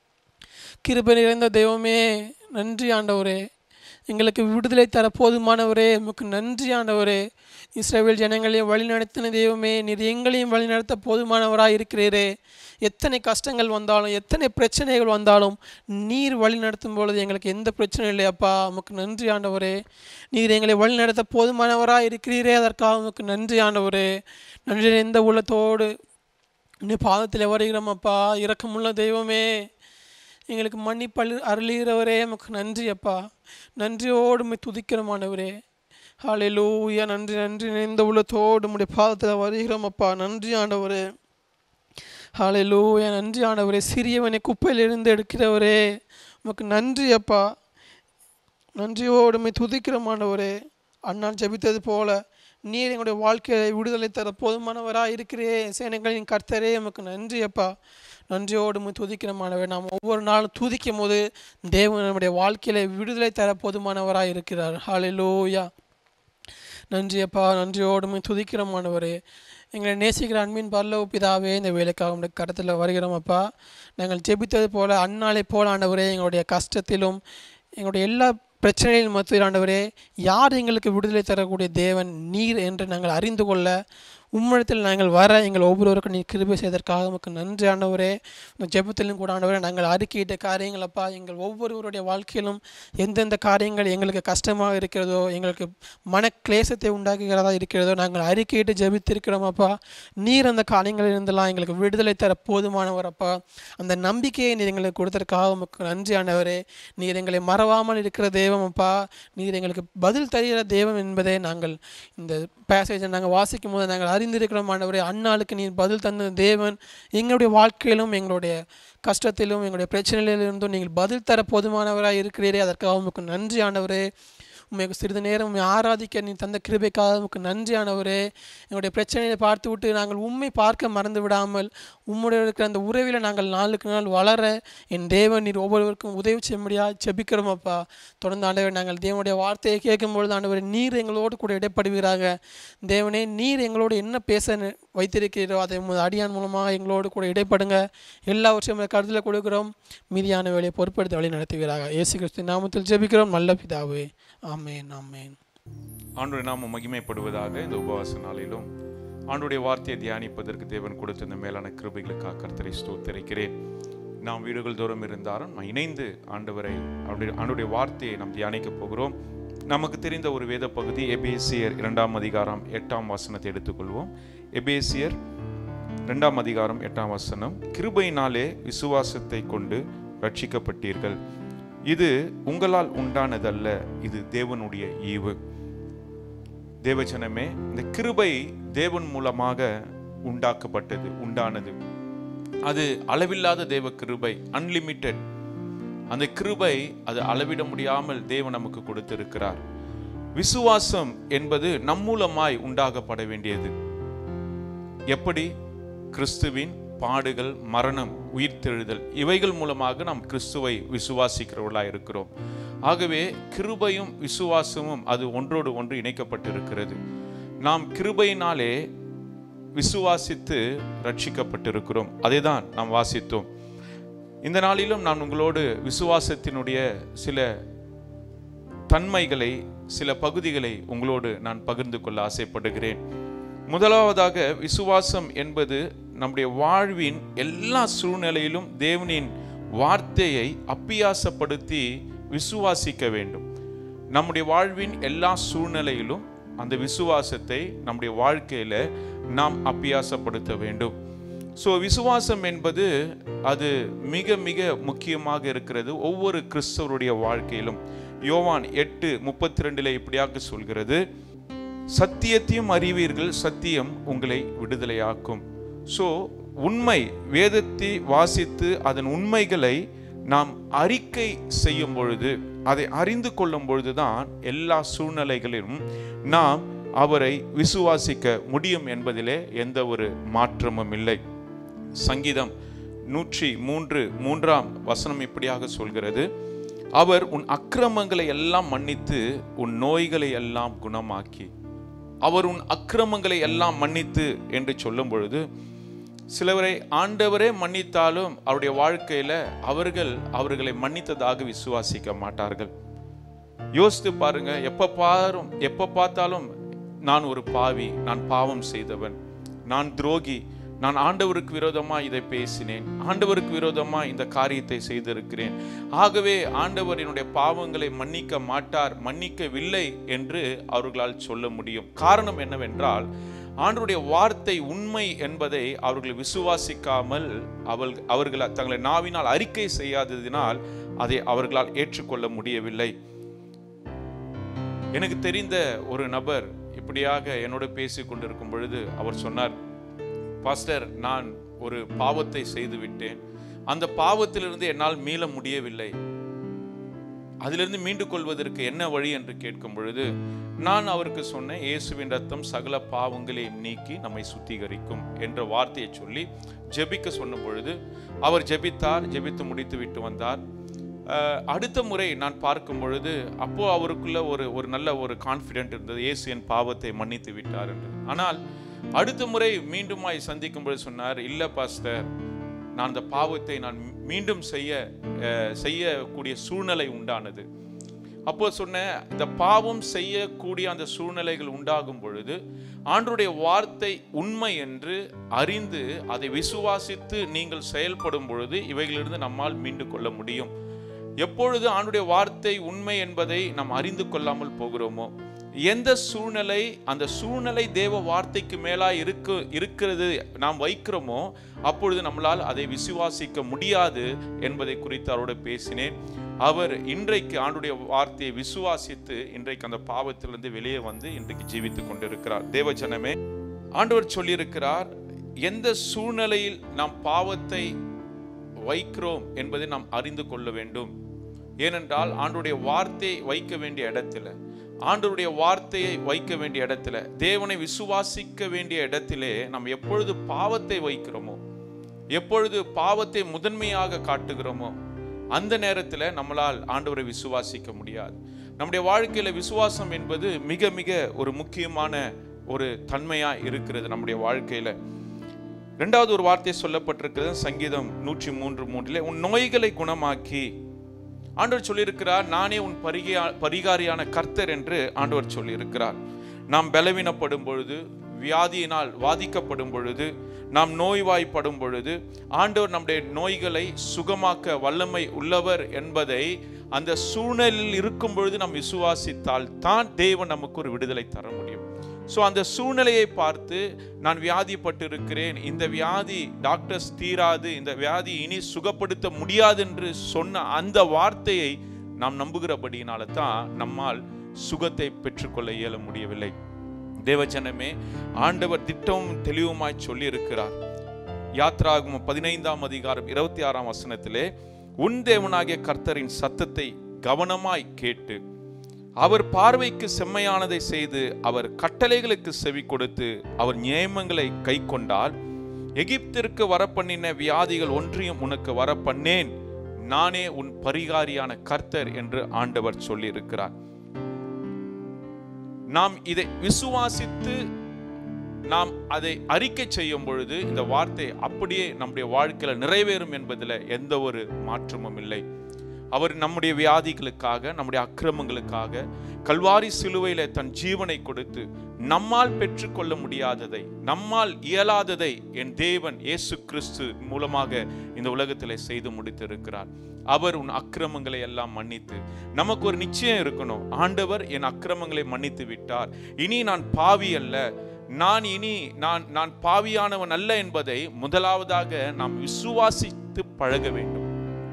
கிருபை நிறைந்த தெய்வமே நன்றி ஆண்டவரே எங்களுக்கு விடுதலை தர போதுமானவரே உமக்கு நன்றி ஆண்டவரே இஸ்ரேல் ஜனங்களையும் வழிநடத்தின தெய்வமே நீர் எங்களையும் வழிநடத்த போதுமானவராக இருக்கிறீரே எத்தனை கஷ்டங்கள் வந்தாலும் எத்தனை பிரச்சனைகள் வந்தாலும் நீர் வழி நடத்தும் பொழுது எங்களுக்கு எந்த பிரச்சனையும் இல்லையப்பா உமக்கு நன்றி ஆண்டவரே நீர் எங்களை வழி நடத்த போதுமானவராக இருக்கிறீரே அதற்காக உமக்கு நன்றி ஆண்டவரே நன்றி நிறைந்த உள்ளத்தோடு நீ பாதத்தில் வருகிறோம் அப்பா இரக்கமுள்ள தெய்வமே எங்களுக்கு மன்னிப்பள்ளி அருளுகிறவரே நமக்கு நன்றி அப்பா நன்றியோடு உம்மை துதிக்கிறோம் ஆண்டவரே ஹalleluya நன்றி நன்றி நிறைந்த உள்ளத்தோடு உம்முடைய பாதத்தில் வருகிறோம் அப்பா நன்றி ஆண்டவரே ஹalleluya நன்றி ஆண்டவரே சிறியவனை குப்பையிலிருந்து எடுக்கிறவரே உமக்கு நன்றி அப்பா நன்றியோடு உம்மை துதிக்கிறோம் ஆண்டவரே அண்ணான் ஜெபித்தது போல நீர் எங்களுடைய வாழ்க்கையை விடுதலை தர போதுமானவராக இருக்கிறே சேனைகளின் கர்த்தரே உமக்கு நன்றி அப்பா நன்றியோடு உம்மை துதிக்கிற மாணவர் நாம் ஒவ்வொரு நாளும் துதிக்கும் போது தேவன் நம்முடைய வாழ்க்கையில விடுதலை தர போதுமானவராக இருக்கிறார் ஹalleluya நன்றி அப்பா நன்றியோடுமே துதிக்கிறோம் ஆண்டவரே எங்களை நேசிக்கிற அன்பின் பரலோக பிதாவே இந்த வேலைக்காக உடைய கரத்தில் வருகிறோம் அப்பா நாங்கள் ஜெபித்தது போல அந்நாளை போல ஆண்டவரே எங்களுடைய கஷ்டத்திலும் எங்களுடைய எல்லா பிரச்சனைகளின் மத்தியில் ஆண்டவரே யார் எங்களுக்கு விடுதலை தரக்கூடிய தேவன் நீர் என்று நாங்கள் அறிந்து கொள்ள உம்மிடத்தில் நாங்கள் வர எங்கள் ஒவ்வொருவருக்கும் நீர் கிருபை செய்ததற்காக உமக்கு நன்றி ஆண்டவரே இந்த ஜெபத்திலும் கூட ஆண்டவரே நாங்கள் அறிக்கையிட்ட காரியங்கள் அப்பா எங்கள் ஒவ்வொருவருடைய வாழ்க்கையிலும் எந்தெந்த காரியங்கள் எங்களுக்கு கஷ்டமாக இருக்கிறதோ எங்களுக்கு மன கிளேசத்தை உண்டாக்குகிறதா இருக்கிறதோ நாங்கள் அறிக்கையிட்டு ஜெபித்திருக்கிறோம் அப்பா நீர் அந்த காரியங்களில் இருந்தெல்லாம் எங்களுக்கு விடுதலை தர போதுமானவர் அப்பா அந்த நம்பிக்கையை நீர் எங்களுக்கு கொடுத்ததற்காக உமக்கு நன்றி ஆண்டவரே நீர் எங்களை மறவாமல் இருக்கிற தெய்வம் அப்பா நீர் எங்களுக்கு பதில் தருகிற தெய்வம் என்பதை நாங்கள் இந்த பேசேஜை நாங்கள் வாசிக்கும் போது நாங்கள் அறிந்திருக்கிறோம் ஆண்டவரே அந்நாளுக்கு நீர் பதில் தந்த தேவன் எங்களுடைய வாழ்க்கையிலும் எங்களுடைய கஷ்டத்திலும் எங்களுடைய பிரச்சனையிலிருந்தும் நீங்கள் பதில் தர போதுமானவராக இருக்கிறீரே அதற்காக உமக்கு நன்றி ஆண்டவரே உண்மைக்கு சிறிது நேரம் உண்மை ஆராதிக்க நீ தந்த கிருபைக்காக உமக்கு நன்றி ஆண்டவரே எங்களுடைய பிரச்சனையை பார்த்து விட்டு நாங்கள் உண்மை பார்க்க மறந்து விடாமல் உம்முடைய இருக்கிற அந்த உறவில் நாங்கள் நாளுக்கு நாள் வளர என் தேவன் நீர் ஒவ்வொருவருக்கும் உதவி செய்யும்படியா செபிக்கிறோம் அப்பா தொடர்ந்து ஆண்டவர் நாங்கள் தேவனுடைய வார்த்தையை கேட்கும்பொழுது ஆண்டவர் நீர் எங்களோடு கூட இடைப்படுவீராக தேவனே நீர் எங்களோடு என்ன பேச நி- வைத்திருக்கிறீரோ அதை உமது அடியான் மூலமாக எங்களோடு கூட இடைப்படுங்க எல்லாவற்றையும் உமது கருத்தில் கொடுக்கிறோம் மீதியான வேலையை பொறுப்படுத்தி வழி நடத்துவீராக இயேசு கிறிஸ்து நாமத்தில் ஜெபிக்கிறோம் நல்ல பிதாவே ஆமேன் ஆமேன் ஆண்டுடைய நாம மகிமைப்படுவதாக இந்த உபவாச நாளிலும் ஆண்டுடைய வார்த்தையை தியானிப்பதற்கு தேவன் கொடுத்த இந்த மேலான கிருபைகளுக்காக கர்த்தரை ஸ்தோத்தரிக்கிறேன் நாம் வீடுகள் தூரம் இருந்தாலும் நாம் இணைந்து ஆண்டவரை அவருடைய ஆண்டுடைய வார்த்தையை நாம் தியானிக்க போகிறோம் நமக்கு தெரிந்த ஒரு வேத பகுதி எபேசியர் இரண்டாம் அதிகாரம் எட்டாம் வசனத்தை எடுத்துக்கொள்வோம் எபேசியர் இரண்டாம் அதிகாரம் எட்டாம் வசனம் கிருபையினாலே விசுவாசத்தை கொண்டு ரட்சிக்கப்பட்டீர்கள் இது உங்களால் உண்டானதல்ல இது தேவனுடைய ஈவு தேவஜனமே இந்த கிருபை தேவன் மூலமாக உண்டாக்கப்பட்டது உண்டானது அது அளவில்லாத தேவ கிருபை அன்லிமிட்டெட் அந்த கிருபை அது அளவிட முடியாமல் தேவன் நமக்கு கொடுத்திருக்கிறார் விசுவாசம் என்பது நம் மூலமாய் உண்டாகப்பட வேண்டியது எப்படி கிறிஸ்துவின் பாடுகள் மரணம் உயிர்த்தெழுதல் இவைகள் மூலமாக நாம் கிறிஸ்துவை விசுவாசிக்கிறவர்களாய் இருக்கிறோம் ஆகவே கிருபையும் விசுவாசமும் அது ஒன்றோடு ஒன்று இணைக்கப்பட்டிருக்கிறது நாம் கிருபையினாலே விசுவாசித்து ரட்சிக்கப்பட்டிருக்கிறோம் அதை தான் நாம் வாசித்தோம் இந்த நாளிலும் நான் உங்களோடு விசுவாசத்தினுடைய சில தன்மைகளை சில பகுதிகளை உங்களோடு நான் பகிர்ந்து கொள்ள ஆசைப்படுகிறேன் முதலாவதாக விசுவாசம் என்பது நம்முடைய வாழ்வின் எல்லா சூழ்நிலையிலும் தேவனின் வார்த்தையை அப்பியாசப்படுத்தி விசுவாசிக்க வேண்டும் நம்முடைய வாழ்வின் எல்லா சூழ்நிலையிலும் அந்த விசுவாசத்தை நம்முடைய வாழ்க்கையில நாம் அப்பியாசப்படுத்த வேண்டும் ஸோ விசுவாசம் என்பது அது மிக மிக முக்கியமாக இருக்கிறது ஒவ்வொரு கிறிஸ்தவருடைய வாழ்க்கையிலும் யோவான் எட்டு முப்பத்தி ரெண்டுல இப்படியாக சொல்கிறது சத்தியத்தையும் அறிவீர்கள் சத்தியம் உங்களை விடுதலையாக்கும் ஸோ உண்மை வேதத்தை வாசித்து அதன் உண்மைகளை நாம் அறிக்கை செய்யும் பொழுது அதை அறிந்து கொள்ளும் பொழுதுதான் எல்லா சூழ்நிலைகளிலும் நாம் அவரை விசுவாசிக்க முடியும் என்பதிலே எந்த ஒரு மாற்றமும் இல்லை சங்கீதம் நூற்றி மூன்று மூன்றாம் வசனம் இப்படியாக சொல்கிறது அவர் உன் அக்கிரமங்களை எல்லாம் மன்னித்து உன் நோய்களை எல்லாம் குணமாக்கி அவர் உன் அக்கிரமங்களை எல்லாம் மன்னித்து என்று சொல்லும் பொழுது சிலவரை ஆண்டவரே மன்னித்தாலும் அவருடைய வாழ்க்கையில அவர்கள் அவர்களை மன்னித்ததாக விசுவாசிக்க மாட்டார்கள் யோசித்து பாருங்க எப்ப பாரும் எப்ப பார்த்தாலும் நான் ஒரு பாவி நான் பாவம் செய்தவன் நான் துரோகி நான் ஆண்டவருக்கு விரோதமா இதை பேசினேன் ஆண்டவருக்கு விரோதமா இந்த காரியத்தை செய்திருக்கிறேன் ஆகவே ஆண்டவர் என்னுடைய பாவங்களை மன்னிக்க மாட்டார் மன்னிக்கவில்லை என்று அவர்களால் சொல்ல முடியும் காரணம் என்னவென்றால் ஆண்டவருடைய வார்த்தை உண்மை என்பதை அவர்கள் விசுவாசிக்காமல் அவள் அவர்கள் தங்களை நாவினால் அறிக்கை செய்யாததினால் அதை அவர்களால் ஏற்றுக்கொள்ள முடியவில்லை எனக்கு தெரிந்த ஒரு நபர் இப்படியாக என்னோடு பேசி கொண்டிருக்கும் பொழுது அவர் சொன்னார் பாஸ்டர் நான் ஒரு பாவத்தை செய்து விட்டேன் அந்த பாவத்திலிருந்து என்னால் மீள முடியவில்லை அதிலிருந்து மீண்டு கொள்வதற்கு என்ன வழி என்று கேட்கும் பொழுது நான் அவருக்கு சொன்னேன் இயேசுவின் ரத்தம் சகல பாவங்களையும் நீக்கி நம்மை சுத்திகரிக்கும் என்ற வார்த்தையை சொல்லி ஜெபிக்க சொன்ன பொழுது அவர் ஜெபித்தார் ஜெபித்து முடித்து விட்டு வந்தார் அஹ், அடுத்த முறை நான் பார்க்கும் பொழுது அப்போ அவருக்குள்ள ஒரு ஒரு நல்ல ஒரு கான்ஃபிடென்ட் இருந்தது இயேசு என் பாவத்தை மன்னித்து விட்டார் என்று ஆனால் அடுத்த முறை மீண்டுமாய் சந்திக்கும் பொழுது சொன்னார் இல்ல பாஸ்டர் நான் அந்த பாவத்தை நான் மீண்டும் செய்ய அஹ், செய்யக்கூடிய சூழ்நிலை உண்டானது அப்போ சொன்னேன் இந்த பாவம் செய்யக்கூடிய அந்த சூழ்நிலைகள் உண்டாகும் பொழுது ஆண்டுடைய வார்த்தை உண்மை என்று அறிந்து அதை விசுவாசித்து நீங்கள் செயல்படும் பொழுது இவைகளிலிருந்து நம்மால் மீண்டு கொள்ள முடியும் எப்பொழுது ஆண்டுடைய வார்த்தை உண்மை என்பதை நாம் அறிந்து கொள்ளாமல் போகிறோமோ எந்த சூழ்நிலை அந்த சூழ்நிலை தேவ வார்த்தைக்கு மேலாய் இருக்கு இருக்கிறது நாம் வைக்கிறோமோ அப்பொழுது நம்மளால் அதை விசுவாசிக்க முடியாது என்பதை குறித்து அவரோடு பேசினேன் அவர் இன்றைக்கு ஆண்டுடைய வார்த்தையை விசுவாசித்து இன்றைக்கு அந்த பாவத்திலிருந்து வெளியே வந்து இன்றைக்கு ஜீவித்துக் கொண்டிருக்கிறார் தேவஜனமே ஆண்டவர் சொல்லியிருக்கிறார் எந்த சூழ்நிலையில் நாம் பாவத்தை வைக்கிறோம் என்பதை நாம் அறிந்து கொள்ள வேண்டும் ஏனென்றால் ஆண்டுடைய வார்த்தையை வைக்க வேண்டிய இடத்துல ஆண்டவருடைய வார்த்தையை வைக்க வேண்டிய இடத்துல தேவனை விசுவாசிக்க வேண்டிய இடத்திலே நாம் எப்பொழுது பாவத்தை வைக்கிறோமோ எப்பொழுது பாவத்தை முதன்மையாக காட்டுகிறோமோ அந்த நேரத்தில் நம்மளால் ஆண்டவரை விசுவாசிக்க முடியாது நம்முடைய வாழ்க்கையில விசுவாசம் என்பது மிக மிக ஒரு முக்கியமான ஒரு தன்மையா இருக்கிறது நம்முடைய வாழ்க்கையில ரெண்டாவது ஒரு வார்த்தை சொல்லப்பட்டிருக்கிறது சங்கீதம் நூற்றி மூன்று மூன்றிலே உன் நோய்களை குணமாக்கி ஆண்டவர் சொல்லியிருக்கிறார் நானே உன் பரிகா பரிகாரியான கர்த்தர் என்று ஆண்டவர் சொல்லியிருக்கிறார் நாம் பலவீனப்படும் பொழுது வியாதியினால் வாதிக்கப்படும் பொழுது நாம் நோய்வாய்ப்படும் பொழுது ஆண்டவர் நம்முடைய நோய்களை சுகமாக்க வல்லமை உள்ளவர் என்பதை அந்த சூழ்நிலையில் இருக்கும் பொழுது நாம் விசுவாசித்தால் தான் தேவன் நமக்கு ஒரு விடுதலை தர முடியும் ஸோ அந்த சூழ்நிலையை பார்த்து நான் வியாதிப்பட்டு இருக்கிறேன் இந்த வியாதி டாக்டர்ஸ் தீராது இந்த வியாதி இனி சுகப்படுத்த முடியாது என்று சொன்ன அந்த வார்த்தையை நாம் நம்புகிறபடியினால தான் நம்மால் சுகத்தை பெற்றுக்கொள்ள இயல முடியவில்லை தேவஜனமே ஆண்டவர் திட்டமும் தெளிவுமாய் சொல்லி இருக்கிறார் யாத்ராகும் பதினைந்தாம் அதிகாரம் இருபத்தி ஆறாம் வசனத்திலே உன் தேவனாகிய கர்த்தரின் சத்தத்தை கவனமாய் கேட்டு அவர் பார்வைக்கு செம்மையானதை செய்து அவர் கட்டளைகளுக்கு செவி கொடுத்து அவர் நியமங்களை கை கொண்டால் எகிப்திற்கு வரப்பண்ணின வியாதிகள் ஒன்றியும் உனக்கு வரப்பண்ணேன் நானே உன் பரிகாரியான கர்த்தர் என்று ஆண்டவர் சொல்லியிருக்கிறார் நாம் இதை விசுவாசித்து நாம் அதை அறிக்கை செய்யும் பொழுது இந்த வார்த்தை அப்படியே நம்முடைய வாழ்க்கையில நிறைவேறும் என்பதில் எந்த ஒரு மாற்றமும் இல்லை அவர் நம்முடைய வியாதிகளுக்காக நம்முடைய அக்கிரமங்களுக்காக கல்வாரி சிலுவையில தன் ஜீவனை கொடுத்து நம்மால் பெற்றுக்கொள்ள முடியாததை நம்மால் இயலாததை என் தேவன் இயேசு கிறிஸ்து மூலமாக இந்த உலகத்திலே செய்து முடித்திருக்கிறார் அவர் உன் அக்கிரமங்களை எல்லாம் மன்னித்து நமக்கு ஒரு நிச்சயம் இருக்கணும் ஆண்டவர் என் அக்கிரமங்களை மன்னித்து விட்டார் இனி நான் பாவி அல்ல நான் இனி நான் நான் பாவியானவன் அல்ல என்பதை முதலாவதாக நாம் விசுவாசித்து பழக வேண்டும்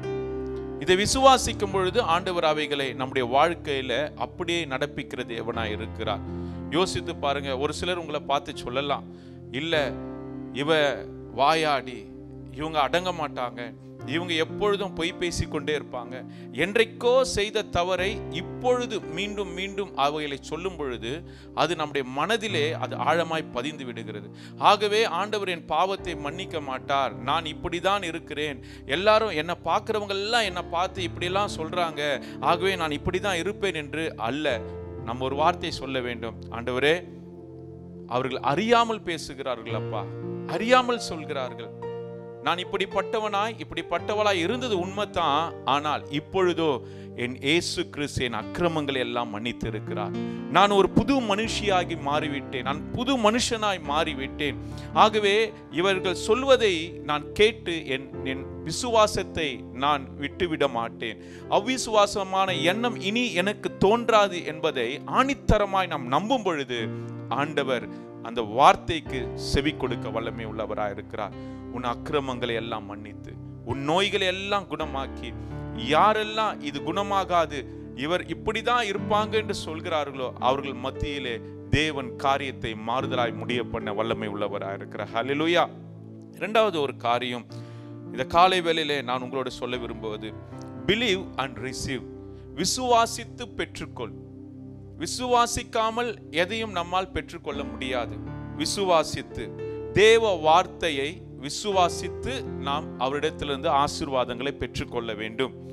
இதை விசுவாசிக்கும் பொழுது ஆண்டவர் அவைகளை நம்முடைய வாழ்க்கையில அப்படியே நடப்பிக்கிற தேவனா இருக்கிறார் யோசித்து பாருங்க ஒரு சிலர் உங்களை பார்த்து சொல்லலாம் இல்ல இவ வாயாடி இவங்க அடங்க மாட்டாங்க இவங்க எப்பொழுதும் பொய் பேசிக்கொண்டே இருப்பாங்க என்றைக்கோ செய்த தவறை இப்பொழுது மீண்டும் மீண்டும் அவைகளை சொல்லும் பொழுது அது நம்முடைய மனதிலே அது ஆழமாய் பதிந்து விடுகிறது ஆகவே ஆண்டவர் என் பாவத்தை மன்னிக்க மாட்டார் நான் இப்படிதான் இருக்கிறேன் எல்லாரும் என்னை பார்க்குறவங்க எல்லாம் என்னை பார்த்து இப்படியெல்லாம் சொல்றாங்க ஆகவே நான் இப்படி தான் இருப்பேன் என்று அல்ல நம்ம ஒரு வார்த்தை சொல்ல வேண்டும் ஆண்டவரே அவர்கள் அறியாமல் பேசுகிறார்கள் அப்பா அறியாமல் சொல்கிறார்கள் நான் இப்படிப்பட்டவனாய் இப்படிப்பட்டவளாய் இருந்தது உண்மைதான் ஆனால் இப்பொழுதோ என் இயேசு கிறிஸ்து என் அக்கிரமங்களை எல்லாம் மன்னித்து இருக்கிறார் நான் ஒரு புது மனுஷியாகி மாறிவிட்டேன் நான் புது மனுஷனாய் மாறிவிட்டேன் ஆகவே இவர்கள் சொல்வதை நான் கேட்டு என் என் விசுவாசத்தை நான் விட்டுவிட மாட்டேன் அவ்விசுவாசமான எண்ணம் இனி எனக்கு தோன்றாது என்பதை ஆணித்தரமாய் நாம் நம்பும் பொழுது ஆண்டவர் அந்த வார்த்தைக்கு செவி கொடுக்க வல்லமை உள்ளவராய் இருக்கிறார் உன் அக்கிரமங்களை எல்லாம் மன்னித்து உன் நோய்களை எல்லாம் குணமாக்கி யாரெல்லாம் இது குணமாகாது இவர் இப்படிதான் இருப்பாங்க என்று சொல்கிறார்களோ அவர்கள் மத்தியிலே தேவன் காரியத்தை மாறுதலாய் முடிய பண்ண வல்லமை உள்ளவராய் இருக்கிறார் ஹalleluya இரண்டாவது ஒரு காரியம் இந்த காலை வேளையிலே நான் உங்களோட சொல்ல விரும்புவது பிலீவ் அண்ட் ரிசீவ் விசுவாசித்து பெற்றுக்கொள் விசுவாசிக்காமல் எதையும் நம்மால் பெற்றுக்கொள்ள முடியாது விசுவாசித்து தேவ வார்த்தையை விசுவாசித்து நாம் அவரிடத்திலிருந்து ஆசீர்வாதங்களை பெற்றுக்கொள்ள வேண்டும்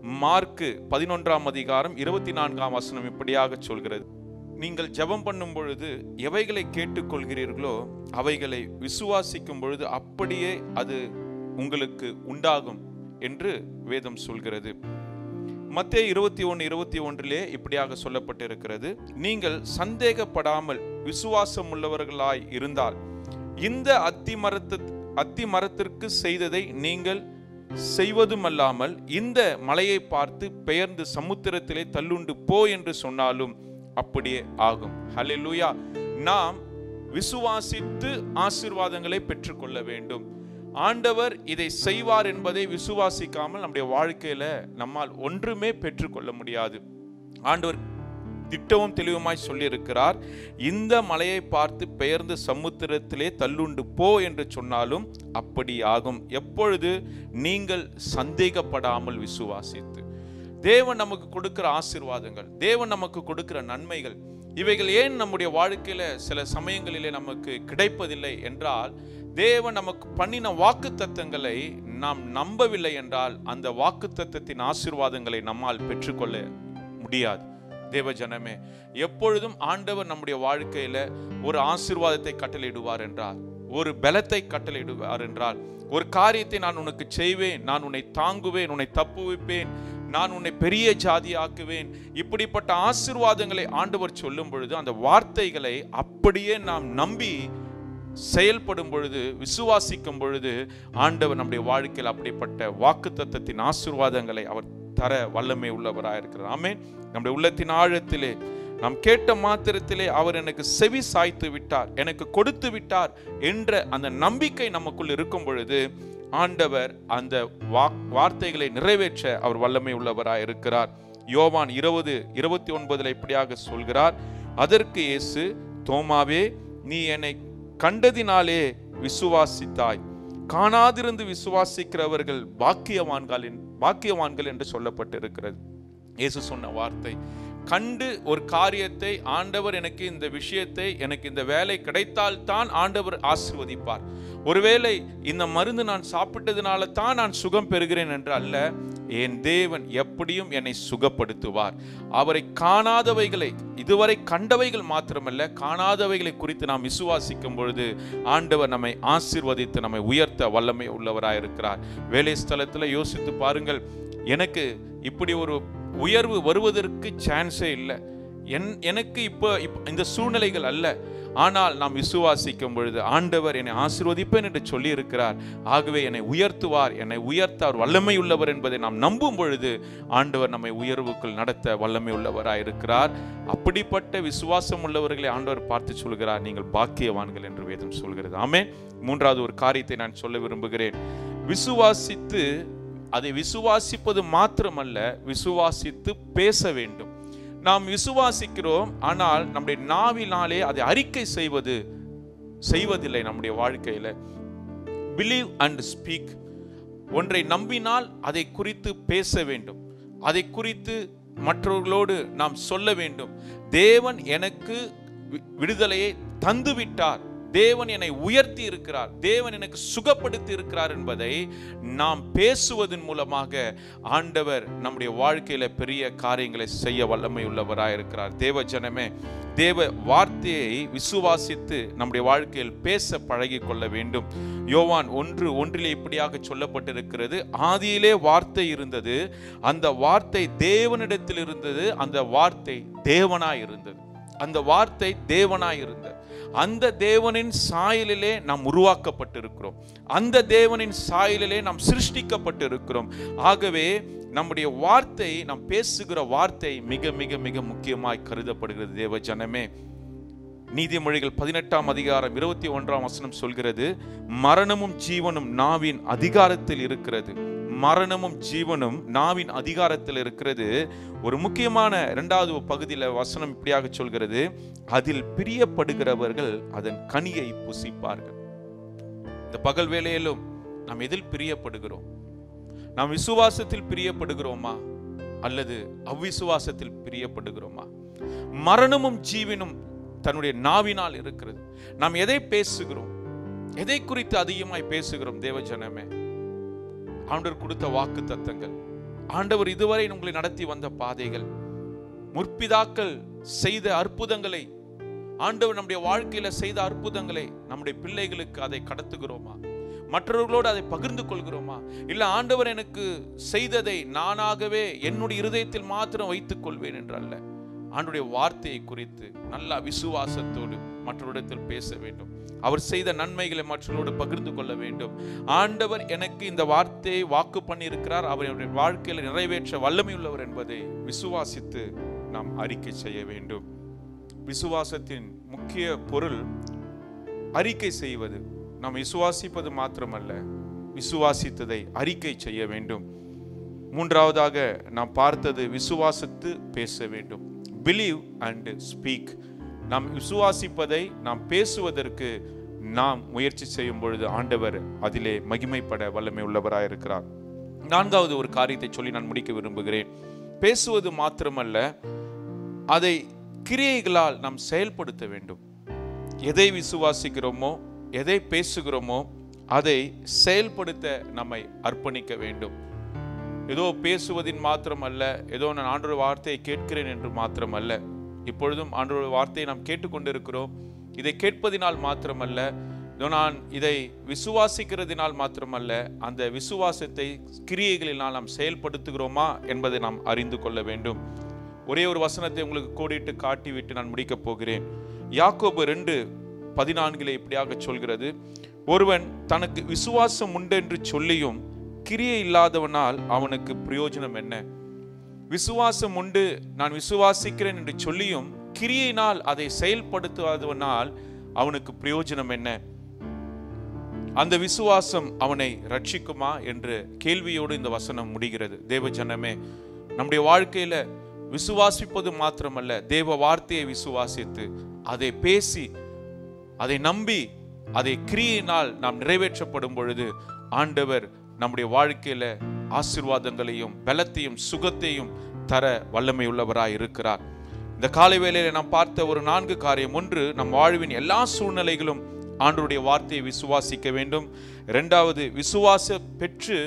மார்க்கு பதினொன்றாம் அதிகாரம் இருபத்தி நான்காம் வசனம் இப்படியாக சொல்கிறது நீங்கள் ஜெபம் பண்ணும் பொழுது எவைகளை கேட்டுக்கொள்கிறீர்களோ அவைகளை விசுவாசிக்கும் பொழுது அப்படியே அது உங்களுக்கு உண்டாகும் என்று வேதம் சொல்கிறது மத்தேயு இருபத்தி ஒன்று இருபத்தி ஒன்றிலே இப்படியாக சொல்லப்பட்டிருக்கிறது நீங்கள் சந்தேகப்படாமல் விசுவாசம் உள்ளவர்களாய் இருந்தால் இந்த அத்தி மரத்து அத்தி மரத்திற்கு செய்ததை நீங்கள் செய்வதுமல்லாமல் இந்த மலையை பார்த்து பெயர்ந்து சமுத்திரத்திலே தள்ளுண்டு போ என்று சொன்னாலும் அப்படியே ஆகும் ஹalleluya நாம் விசுவாசித்து ஆசீர்வாதங்களை பெற்றுக்கொள்ள வேண்டும் ஆண்டவர் இதை செய்வார் என்பதை விசுவாசிக்காமல் நம்முடைய வாழ்க்கையில நம்மால் ஒன்றுமே பெற்றுக்கொள்ள முடியாது ஆண்டவர் திட்டமும் தெளிவுமாய் சொல்லியிருக்கிறார் இந்த மலையை பார்த்து பெயர்ந்து சமுத்திரத்திலே தள்ளுண்டு போ என்று சொன்னாலும் அப்படி ஆகும் எப்பொழுது நீங்கள் சந்தேகப்படாமல் விசுவாசித்து தேவன் நமக்கு கொடுக்கிற ஆசீர்வாதங்கள் தேவன் நமக்கு கொடுக்கிற நன்மைகள் இவைகள் ஏன் நம்முடைய வாழ்க்கையில சில சமயங்களிலே நமக்கு கிடைப்பதில்லை என்றால் தேவன் நமக்கு பண்ணின வாக்கு தத்தங்களை நாம் நம்பவில்லை என்றால் அந்த வாக்கு தத்தத்தின் ஆசீர்வாதங்களை நம்மால் பெற்றுக்கொள்ள முடியாது தேவ ஜனமே எப்பொழுதும் ஆண்டவர் நம்முடைய வாழ்க்கையில ஒரு ஆசீர்வாதத்தை கட்டளையிடுவார் என்றார் ஒரு பலத்தை கட்டளையிடுவார் என்றால் ஒரு காரியத்தை நான் உனக்கு செய்வேன் நான் உன்னை தாங்குவேன் உன்னை தப்புவிப்பேன் நான் உன்னை பெரிய ஜாதி ஆக்குவேன் இப்படிப்பட்ட ஆசீர்வாதங்களை ஆண்டவர் சொல்லும் பொழுது அந்த வார்த்தைகளை அப்படியே நாம் நம்பி செயல்படும் பொழுது விசுவாசிக்கும் பொழுது ஆண்டவர் நம்முடைய வாழ்க்கையில் அப்படிப்பட்ட வாக்குத்தத்தத்தின் ஆசீர்வாதங்களை அவர் தர வல்லமை உள்ளவராக இருக்கிறார் ஆமென் நம்முடைய உள்ளத்தின் ஆழத்திலே நாம் கேட்ட மாத்திரத்திலே அவர் எனக்கு செவி சாய்த்து விட்டார் எனக்கு கொடுத்து விட்டார் என்ற அந்த நம்பிக்கை நமக்குள் இருக்கும் பொழுது ஆண்டவர் அந்த வாக் வார்த்தைகளை நிறைவேற்ற அவர் வல்லமை உள்ளவராய் இருக்கிறார் யோவான் இருபது இருபத்தி ஒன்பதுல இப்படியாக சொல்கிறார் அதற்கு இயேசு தோமாவே நீ என்னை கண்டதினாலே விசுவாசித்தாய் காணாதிருந்து விசுவாசிக்கிறவர்கள் பாக்கியவான்கள் என்- பாக்கியவான்கள் என்று சொல்லப்பட்டிருக்கிறது இயேசு சொன்ன வார்த்தை கண்டு ஒரு காரியத்தை ஆண்டவர் எனக்கு இந்த விஷயத்தை எனக்கு இந்த வேலை கிடைத்தால் தான் ஆண்டவர் ஆசீர்வதிப்பார் ஒருவேளை இந்த மருந்து நான் சாப்பிட்டதுனால தான் நான் சுகம் பெறுகிறேன் என்று அல்ல என் தேவன் எப்படியும் என்னை சுகப்படுத்துவார் அவரை காணாதவைகளை இதுவரை கண்டவைகள் மாத்திரமல்ல காணாதவைகளை குறித்து நாம் விசுவாசிக்கும் பொழுது ஆண்டவர் நம்மை ஆசீர்வதித்து நம்மை உயர்த்த வல்லமை உள்ளவராயிருக்கிறார் வேலை ஸ்தலத்தில் யோசித்து பாருங்கள் எனக்கு இப்படி ஒரு உயர்வு வருவதற்கு சான்ஸே இல்லை என் எனக்கு இப்போ இப்போ இந்த சூழ்நிலைகள் அல்ல ஆனால் நாம் விசுவாசிக்கும் பொழுது ஆண்டவர் என்னை ஆசீர்வதிப்பேன் என்று சொல்லி இருக்கிறார் ஆகவே என்னை உயர்த்துவார் என்னை உயர்த்தார் வல்லமை உள்ளவர் என்பதை நாம் நம்பும் பொழுது ஆண்டவர் நம்மை உயர்வுக்குள் நடத்த வல்லமை உள்ளவராய் இருக்கிறார் அப்படிப்பட்ட விசுவாசம் உள்ளவர்களை ஆண்டவர் பார்த்து சொல்கிறார் நீங்கள் பாக்கியவான்கள் என்று வேதம் சொல்கிறது ஆமே மூன்றாவது ஒரு காரியத்தை நான் சொல்ல விரும்புகிறேன் விசுவாசித்து அதை விசுவாசிப்பது மாத்திரமல்ல விசுவாசித்து பேச வேண்டும் நாம் விசுவாசிக்கிறோம் ஆனால் நம்முடைய நாவினாலே அதை அறிக்கை செய்வது செய்வதில்லை நம்முடைய வாழ்க்கையில பிலீவ் அண்ட் ஸ்பீக் ஒன்றை நம்பினால் அதை குறித்து பேச வேண்டும் அதை குறித்து மற்றவர்களோடு நாம் சொல்ல வேண்டும் தேவன் எனக்கு வி- விடுதலையை தந்து விட்டார் தேவன் என்னை உயர்த்தி இருக்கிறார் தேவன் எனக்கு சுகப்படுத்தி இருக்கிறார் என்பதை நாம் பேசுவதன் மூலமாக ஆண்டவர் நம்முடைய வாழ்க்கையில பெரிய காரியங்களை செய்ய வல்லமை உள்ளவராய் இருக்கிறார் தேவ ஜனமே தேவ வார்த்தையை விசுவாசித்து நம்முடைய வாழ்க்கையில் பேச பழகி கொள்ள வேண்டும் யோவான் ஒன்று ஒன்றிலே இப்படியாக சொல்லப்பட்டிருக்கிறது ஆதியிலே வார்த்தை இருந்தது அந்த வார்த்தை தேவனிடத்தில் இருந்தது அந்த வார்த்தை தேவனாய் இருந்தது அந்த வார்த்தை தேவனாய் இருந்தது அந்த தேவனின் சாயலிலே நாம் உருவாக்கப்பட்டிருக்கிறோம் அந்த தேவனின் சாயலிலே நாம் சிருஷ்டிக்கப்பட்டிருக்கிறோம் ஆகவே நம்முடைய வார்த்தை நாம் பேசுகிற வார்த்தை மிக மிக மிக முக்கியமாய் கருதப்படுகிறது தேவ ஜனமே நீதிமொழிகள் பதினெட்டாம் அதிகாரம் இருபத்தி ஒன்றாம் வசனம் சொல்கிறது மரணமும் ஜீவனும் நாவின் அதிகாரத்தில் இருக்கிறது மரணமும் ஜீவனும் நாவின் அதிகாரத்தில் இருக்கிறது ஒரு முக்கியமான இரண்டாவது பகுதியில் வசனம் இப்படியாக சொல்கிறது அதில் பிரியப்படுகிறவர்கள் அதன் கனியை புசிப்பார்கள் இந்த பகல் வேளையிலும் நாம் எதில் பிரியப்படுகிறோம் நாம் விசுவாசத்தில் பிரியப்படுகிறோமா அல்லது அவ்விசுவாசத்தில் பிரியப்படுகிறோமா மரணமும் ஜீவனும் தன்னுடைய நாவினால் இருக்கிறது நாம் எதை பேசுகிறோம் எதை குறித்து அதிகமாய் பேசுகிறோம் தேவஜனமே ஆண்டவர் கொடுத்த வாக்கு தத்தங்கள் ஆண்டவர் இதுவரை உங்களை நடத்தி வந்த பாதைகள் முற்பிதாக்கள் செய்த அற்புதங்களை ஆண்டவர் நம்முடைய வாழ்க்கையில செய்த அற்புதங்களை நம்முடைய பிள்ளைகளுக்கு அதை கடத்துகிறோமா மற்றவர்களோடு அதை பகிர்ந்து கொள்கிறோமா இல்ல ஆண்டவர் எனக்கு செய்ததை நானாகவே என்னுடைய இருதயத்தில் மாத்திரம் வைத்துக் கொள்வேன் என்றல்ல ஆண்டுடைய வார்த்தையை குறித்து நல்ல விசுவாசத்தோடு மற்றவரிடத்தில் பேச வேண்டும் அவர் செய்த நன்மைகளை மற்றவர்களோடு பகிர்ந்து கொள்ள வேண்டும் ஆண்டவர் எனக்கு இந்த வார்த்தையை வாக்கு பண்ணியிருக்கிறார் அவருடைய வாழ்க்கையில் நிறைவேற்ற வல்லமையுள்ளவர் என்பதை விசுவாசித்து நாம் அறிக்கை செய்ய வேண்டும் விசுவாசத்தின் முக்கிய பொருள் அறிக்கை செய்வது நாம் விசுவாசிப்பது மாத்திரமல்ல விசுவாசித்ததை அறிக்கை செய்ய வேண்டும் மூன்றாவதாக நாம் பார்த்தது விசுவாசித்து பேச வேண்டும் பிலீவ் அண்ட் ஸ்பீக் நாம் விசுவாசிப்பதை நாம் பேசுவதற்கு நாம் முயற்சி செய்யும் பொழுது ஆண்டவர் அதிலே மகிமைப்பட வல்லமை உள்ளவராய் இருக்கிறார் நான்காவது ஒரு காரியத்தை சொல்லி நான் முடிக்க விரும்புகிறேன் பேசுவது மாத்திரமல்ல அதை கிரியைகளால் நாம் செயல்படுத்த வேண்டும் எதை விசுவாசிக்கிறோமோ எதை பேசுகிறோமோ அதை செயல்படுத்த நம்மை அர்ப்பணிக்க வேண்டும் ஏதோ பேசுவதின் மாத்திரமல்ல ஏதோ நான் ஆண்டோட வார்த்தையை கேட்கிறேன் என்று மாத்திரமல்ல இப்பொழுதும் ஆண்டோட வார்த்தையை நாம் கேட்டுக்கொண்டிருக்கிறோம் இதை கேட்பதினால் மாத்திரமல்ல இதோ நான் இதை விசுவாசிக்கிறதினால் மாத்திரமல்ல அந்த விசுவாசத்தை கிரியைகளினால் நாம் செயல்படுத்துகிறோமா என்பதை நாம் அறிந்து கொள்ள வேண்டும் ஒரே ஒரு வசனத்தை உங்களுக்கு கோடிட்டு காட்டிவிட்டு நான் முடிக்கப் போகிறேன் யாக்கோபு ரெண்டு பதினான்கிலே இப்படியாக சொல்கிறது ஒருவன் தனக்கு விசுவாசம் உண்டென்று சொல்லியும் கிரியை இல்லாதவனால் அவனுக்கு பிரயோஜனம் என்ன விசுவாசம் உண்டு நான் விசுவாசிக்கிறேன் என்று சொல்லியும் கிரியையினால் அதை செயல்படுத்தாதவனால் அவனுக்கு பிரயோஜனம் என்ன அந்த விசுவாசம் அவனை ரட்சிக்குமா என்று கேள்வியோடு இந்த வசனம் முடிகிறது தேவ ஜனமே நம்முடைய வாழ்க்கையில விசுவாசிப்பது மாத்திரமல்ல தேவ வார்த்தையை விசுவாசித்து அதை பேசி அதை நம்பி அதை கிரியினால் நாம் நிறைவேற்றப்படும் பொழுது ஆண்டவர் நம்முடைய வாழ்க்கையில ஆசீர்வாதங்களையும் பலத்தையும் சுகத்தையும் தர வல்லமை உள்ளவராய் இருக்கிறார் இந்த காலை வேளையில நாம் பார்த்த ஒரு நான்கு காரியம் ஒன்று நம் வாழ்வின் எல்லா சூழ்நிலைகளும் ஆண்டவருடைய வார்த்தையை விசுவாசிக்க வேண்டும் இரண்டாவது விசுவாச பெற்று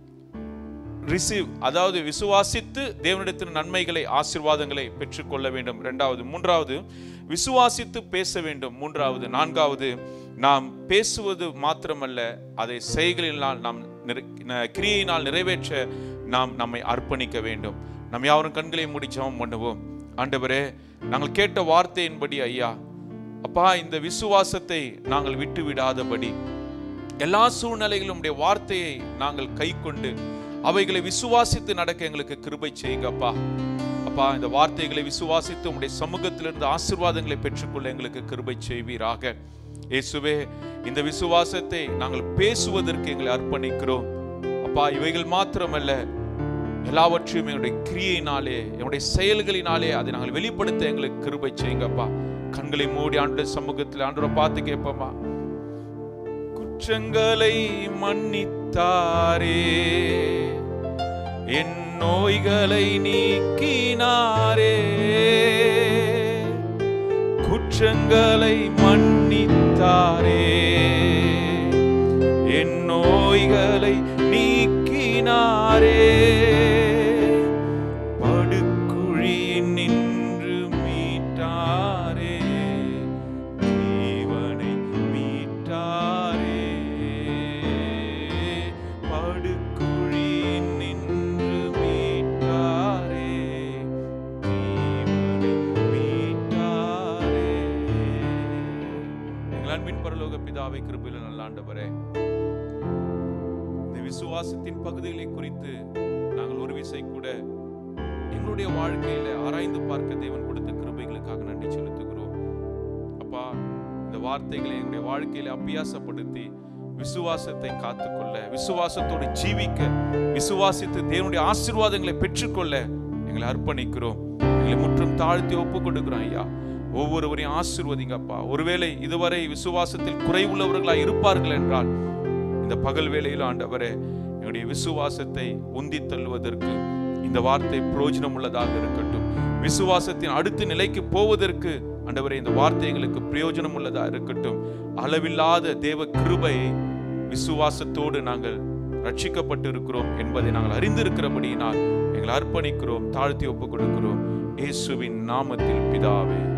ரிசீவ் அதாவது விசுவாசித்து தேவனிடத்தின் நன்மைகளை ஆசீர்வாதங்களை பெற்றுக்கொள்ள வேண்டும் இரண்டாவது மூன்றாவது விசுவாசித்து பேச வேண்டும் மூன்றாவது நான்காவது நாம் பேசுவது மாத்திரமல்ல அதை செய்களினால் நாம் நிறை- ந- கிரியையினால் நிறைவேற்ற நாம் நம்மை அர்ப்பணிக்க வேண்டும் நம் யாவரும் கண்களை மூடி ஜெபம் பண்ணுவோம் ஆண்டவரே நாங்கள் கேட்ட வார்த்தையின்படி ஐயா அப்பா இந்த விசுவாசத்தை நாங்கள் விட்டு விடாதபடி எல்லா சூழ்நிலைகளிலும் உடைய வார்த்தையை நாங்கள் கை கொண்டு அவைகளை விசுவாசித்து நடக்க எங்களுக்கு கிருபை செய்யுங்கப்பா அப்பா இந்த வார்த்தைகளை விசுவாசித்து உம்முடைய சமூகத்திலிருந்து ஆசீர்வாதங்களை பெற்றுக்கொள்ள எங்களுக்கு கிருபை செய்வீராக இயேசுவே இந்த விசுவாசத்தை நாங்கள் பேசுவதற்கு எங்களை அர்ப்பணிக்கிறோம் அப்பா இவைகள் மாத்திரமல்ல எல்லாவற்றையும் எங்களுடைய கிரியையினாலே என்னுடைய செயல்களினாலே அதை நாங்கள் வெளிப்படுத்த எங்களுக்கு கிருபை செய்யுங்கப்பா கண்களை மூடி ஆண்டு சமூகத்தில் ஆண்டோட பார்த்து கேட்போமா குற்றங்களை மன்னித்தாரே என் நோய்களை நீக்கினாரே குற்றங்களை மன்னித்தாரே என் நோய்களை நீக்கினாரே படுக்குழியில் நின்று மீட்டாரே ஜீவனை மீட்டாரே படுக்குழியில் நின்று மீட்டாரே ஜீவனை மீட்டாரே எங்கள் அன்பின் பரலோக பிதாவை கிருபையில் நல்ல ஆண்டவரே இந்த விசுவாசத்தின் பகுதிகளை குறித்து நாங்கள் ஒரு விசை கூட எங்களுடைய வாழ்க்கையில ஆராய்ந்து பார்க்க தேவன் கொடுத்த கிருபைகளுக்காக நன்றி செலுத்துகிறோம் அப்பா இந்த வார்த்தைகளை எங்களுடைய வாழ்க்கையில அபியாசப்படுத்தி விசுவாசத்தை காத்துக்கொள்ள விசுவாசத்தோடு ஜீவிக்க விசுவாசித்து தேவனுடைய ஆசீர்வாதங்களை பெற்றுக்கொள்ள எங்களை அர்ப்பணிக்கிறோம் எங்களை முற்றும் தாழ்த்தி ஒப்பு கொடுக்கிறோம் ஐயா ஒவ்வொருவரையும் ஆசீர்வதிங்கப்பா ஒருவேளை இதுவரை விசுவாசத்தில் குறைவுள்ளவர்களாய் இருப்பார்கள் என்றால் இந்த பகல் வேளையில் ஆண்டவரே எங்களுடைய விசுவாசத்தை உந்தி தள்ளுவதற்கு இந்த வார்த்தை பிரயோஜனம் உள்ளதாக இருக்கட்டும் விசுவாசத்தின் அடுத்த நிலைக்கு போவதற்கு ஆண்டவரே இந்த வார்த்தை எங்களுக்கு பிரயோஜனம் உள்ளதா இருக்கட்டும் அளவில்லாத தேவ கிருபையை விசுவாசத்தோடு நாங்கள் ரட்சிக்கப்பட்டு இருக்கிறோம் என்பதை நாங்கள் அறிந்திருக்கிறபடியினால் எங்களை அர்ப்பணிக்கிறோம் தாழ்த்தி ஒப்புக் கொடுக்கிறோம் இயேசுவின் நாமத்தில் பிதாவே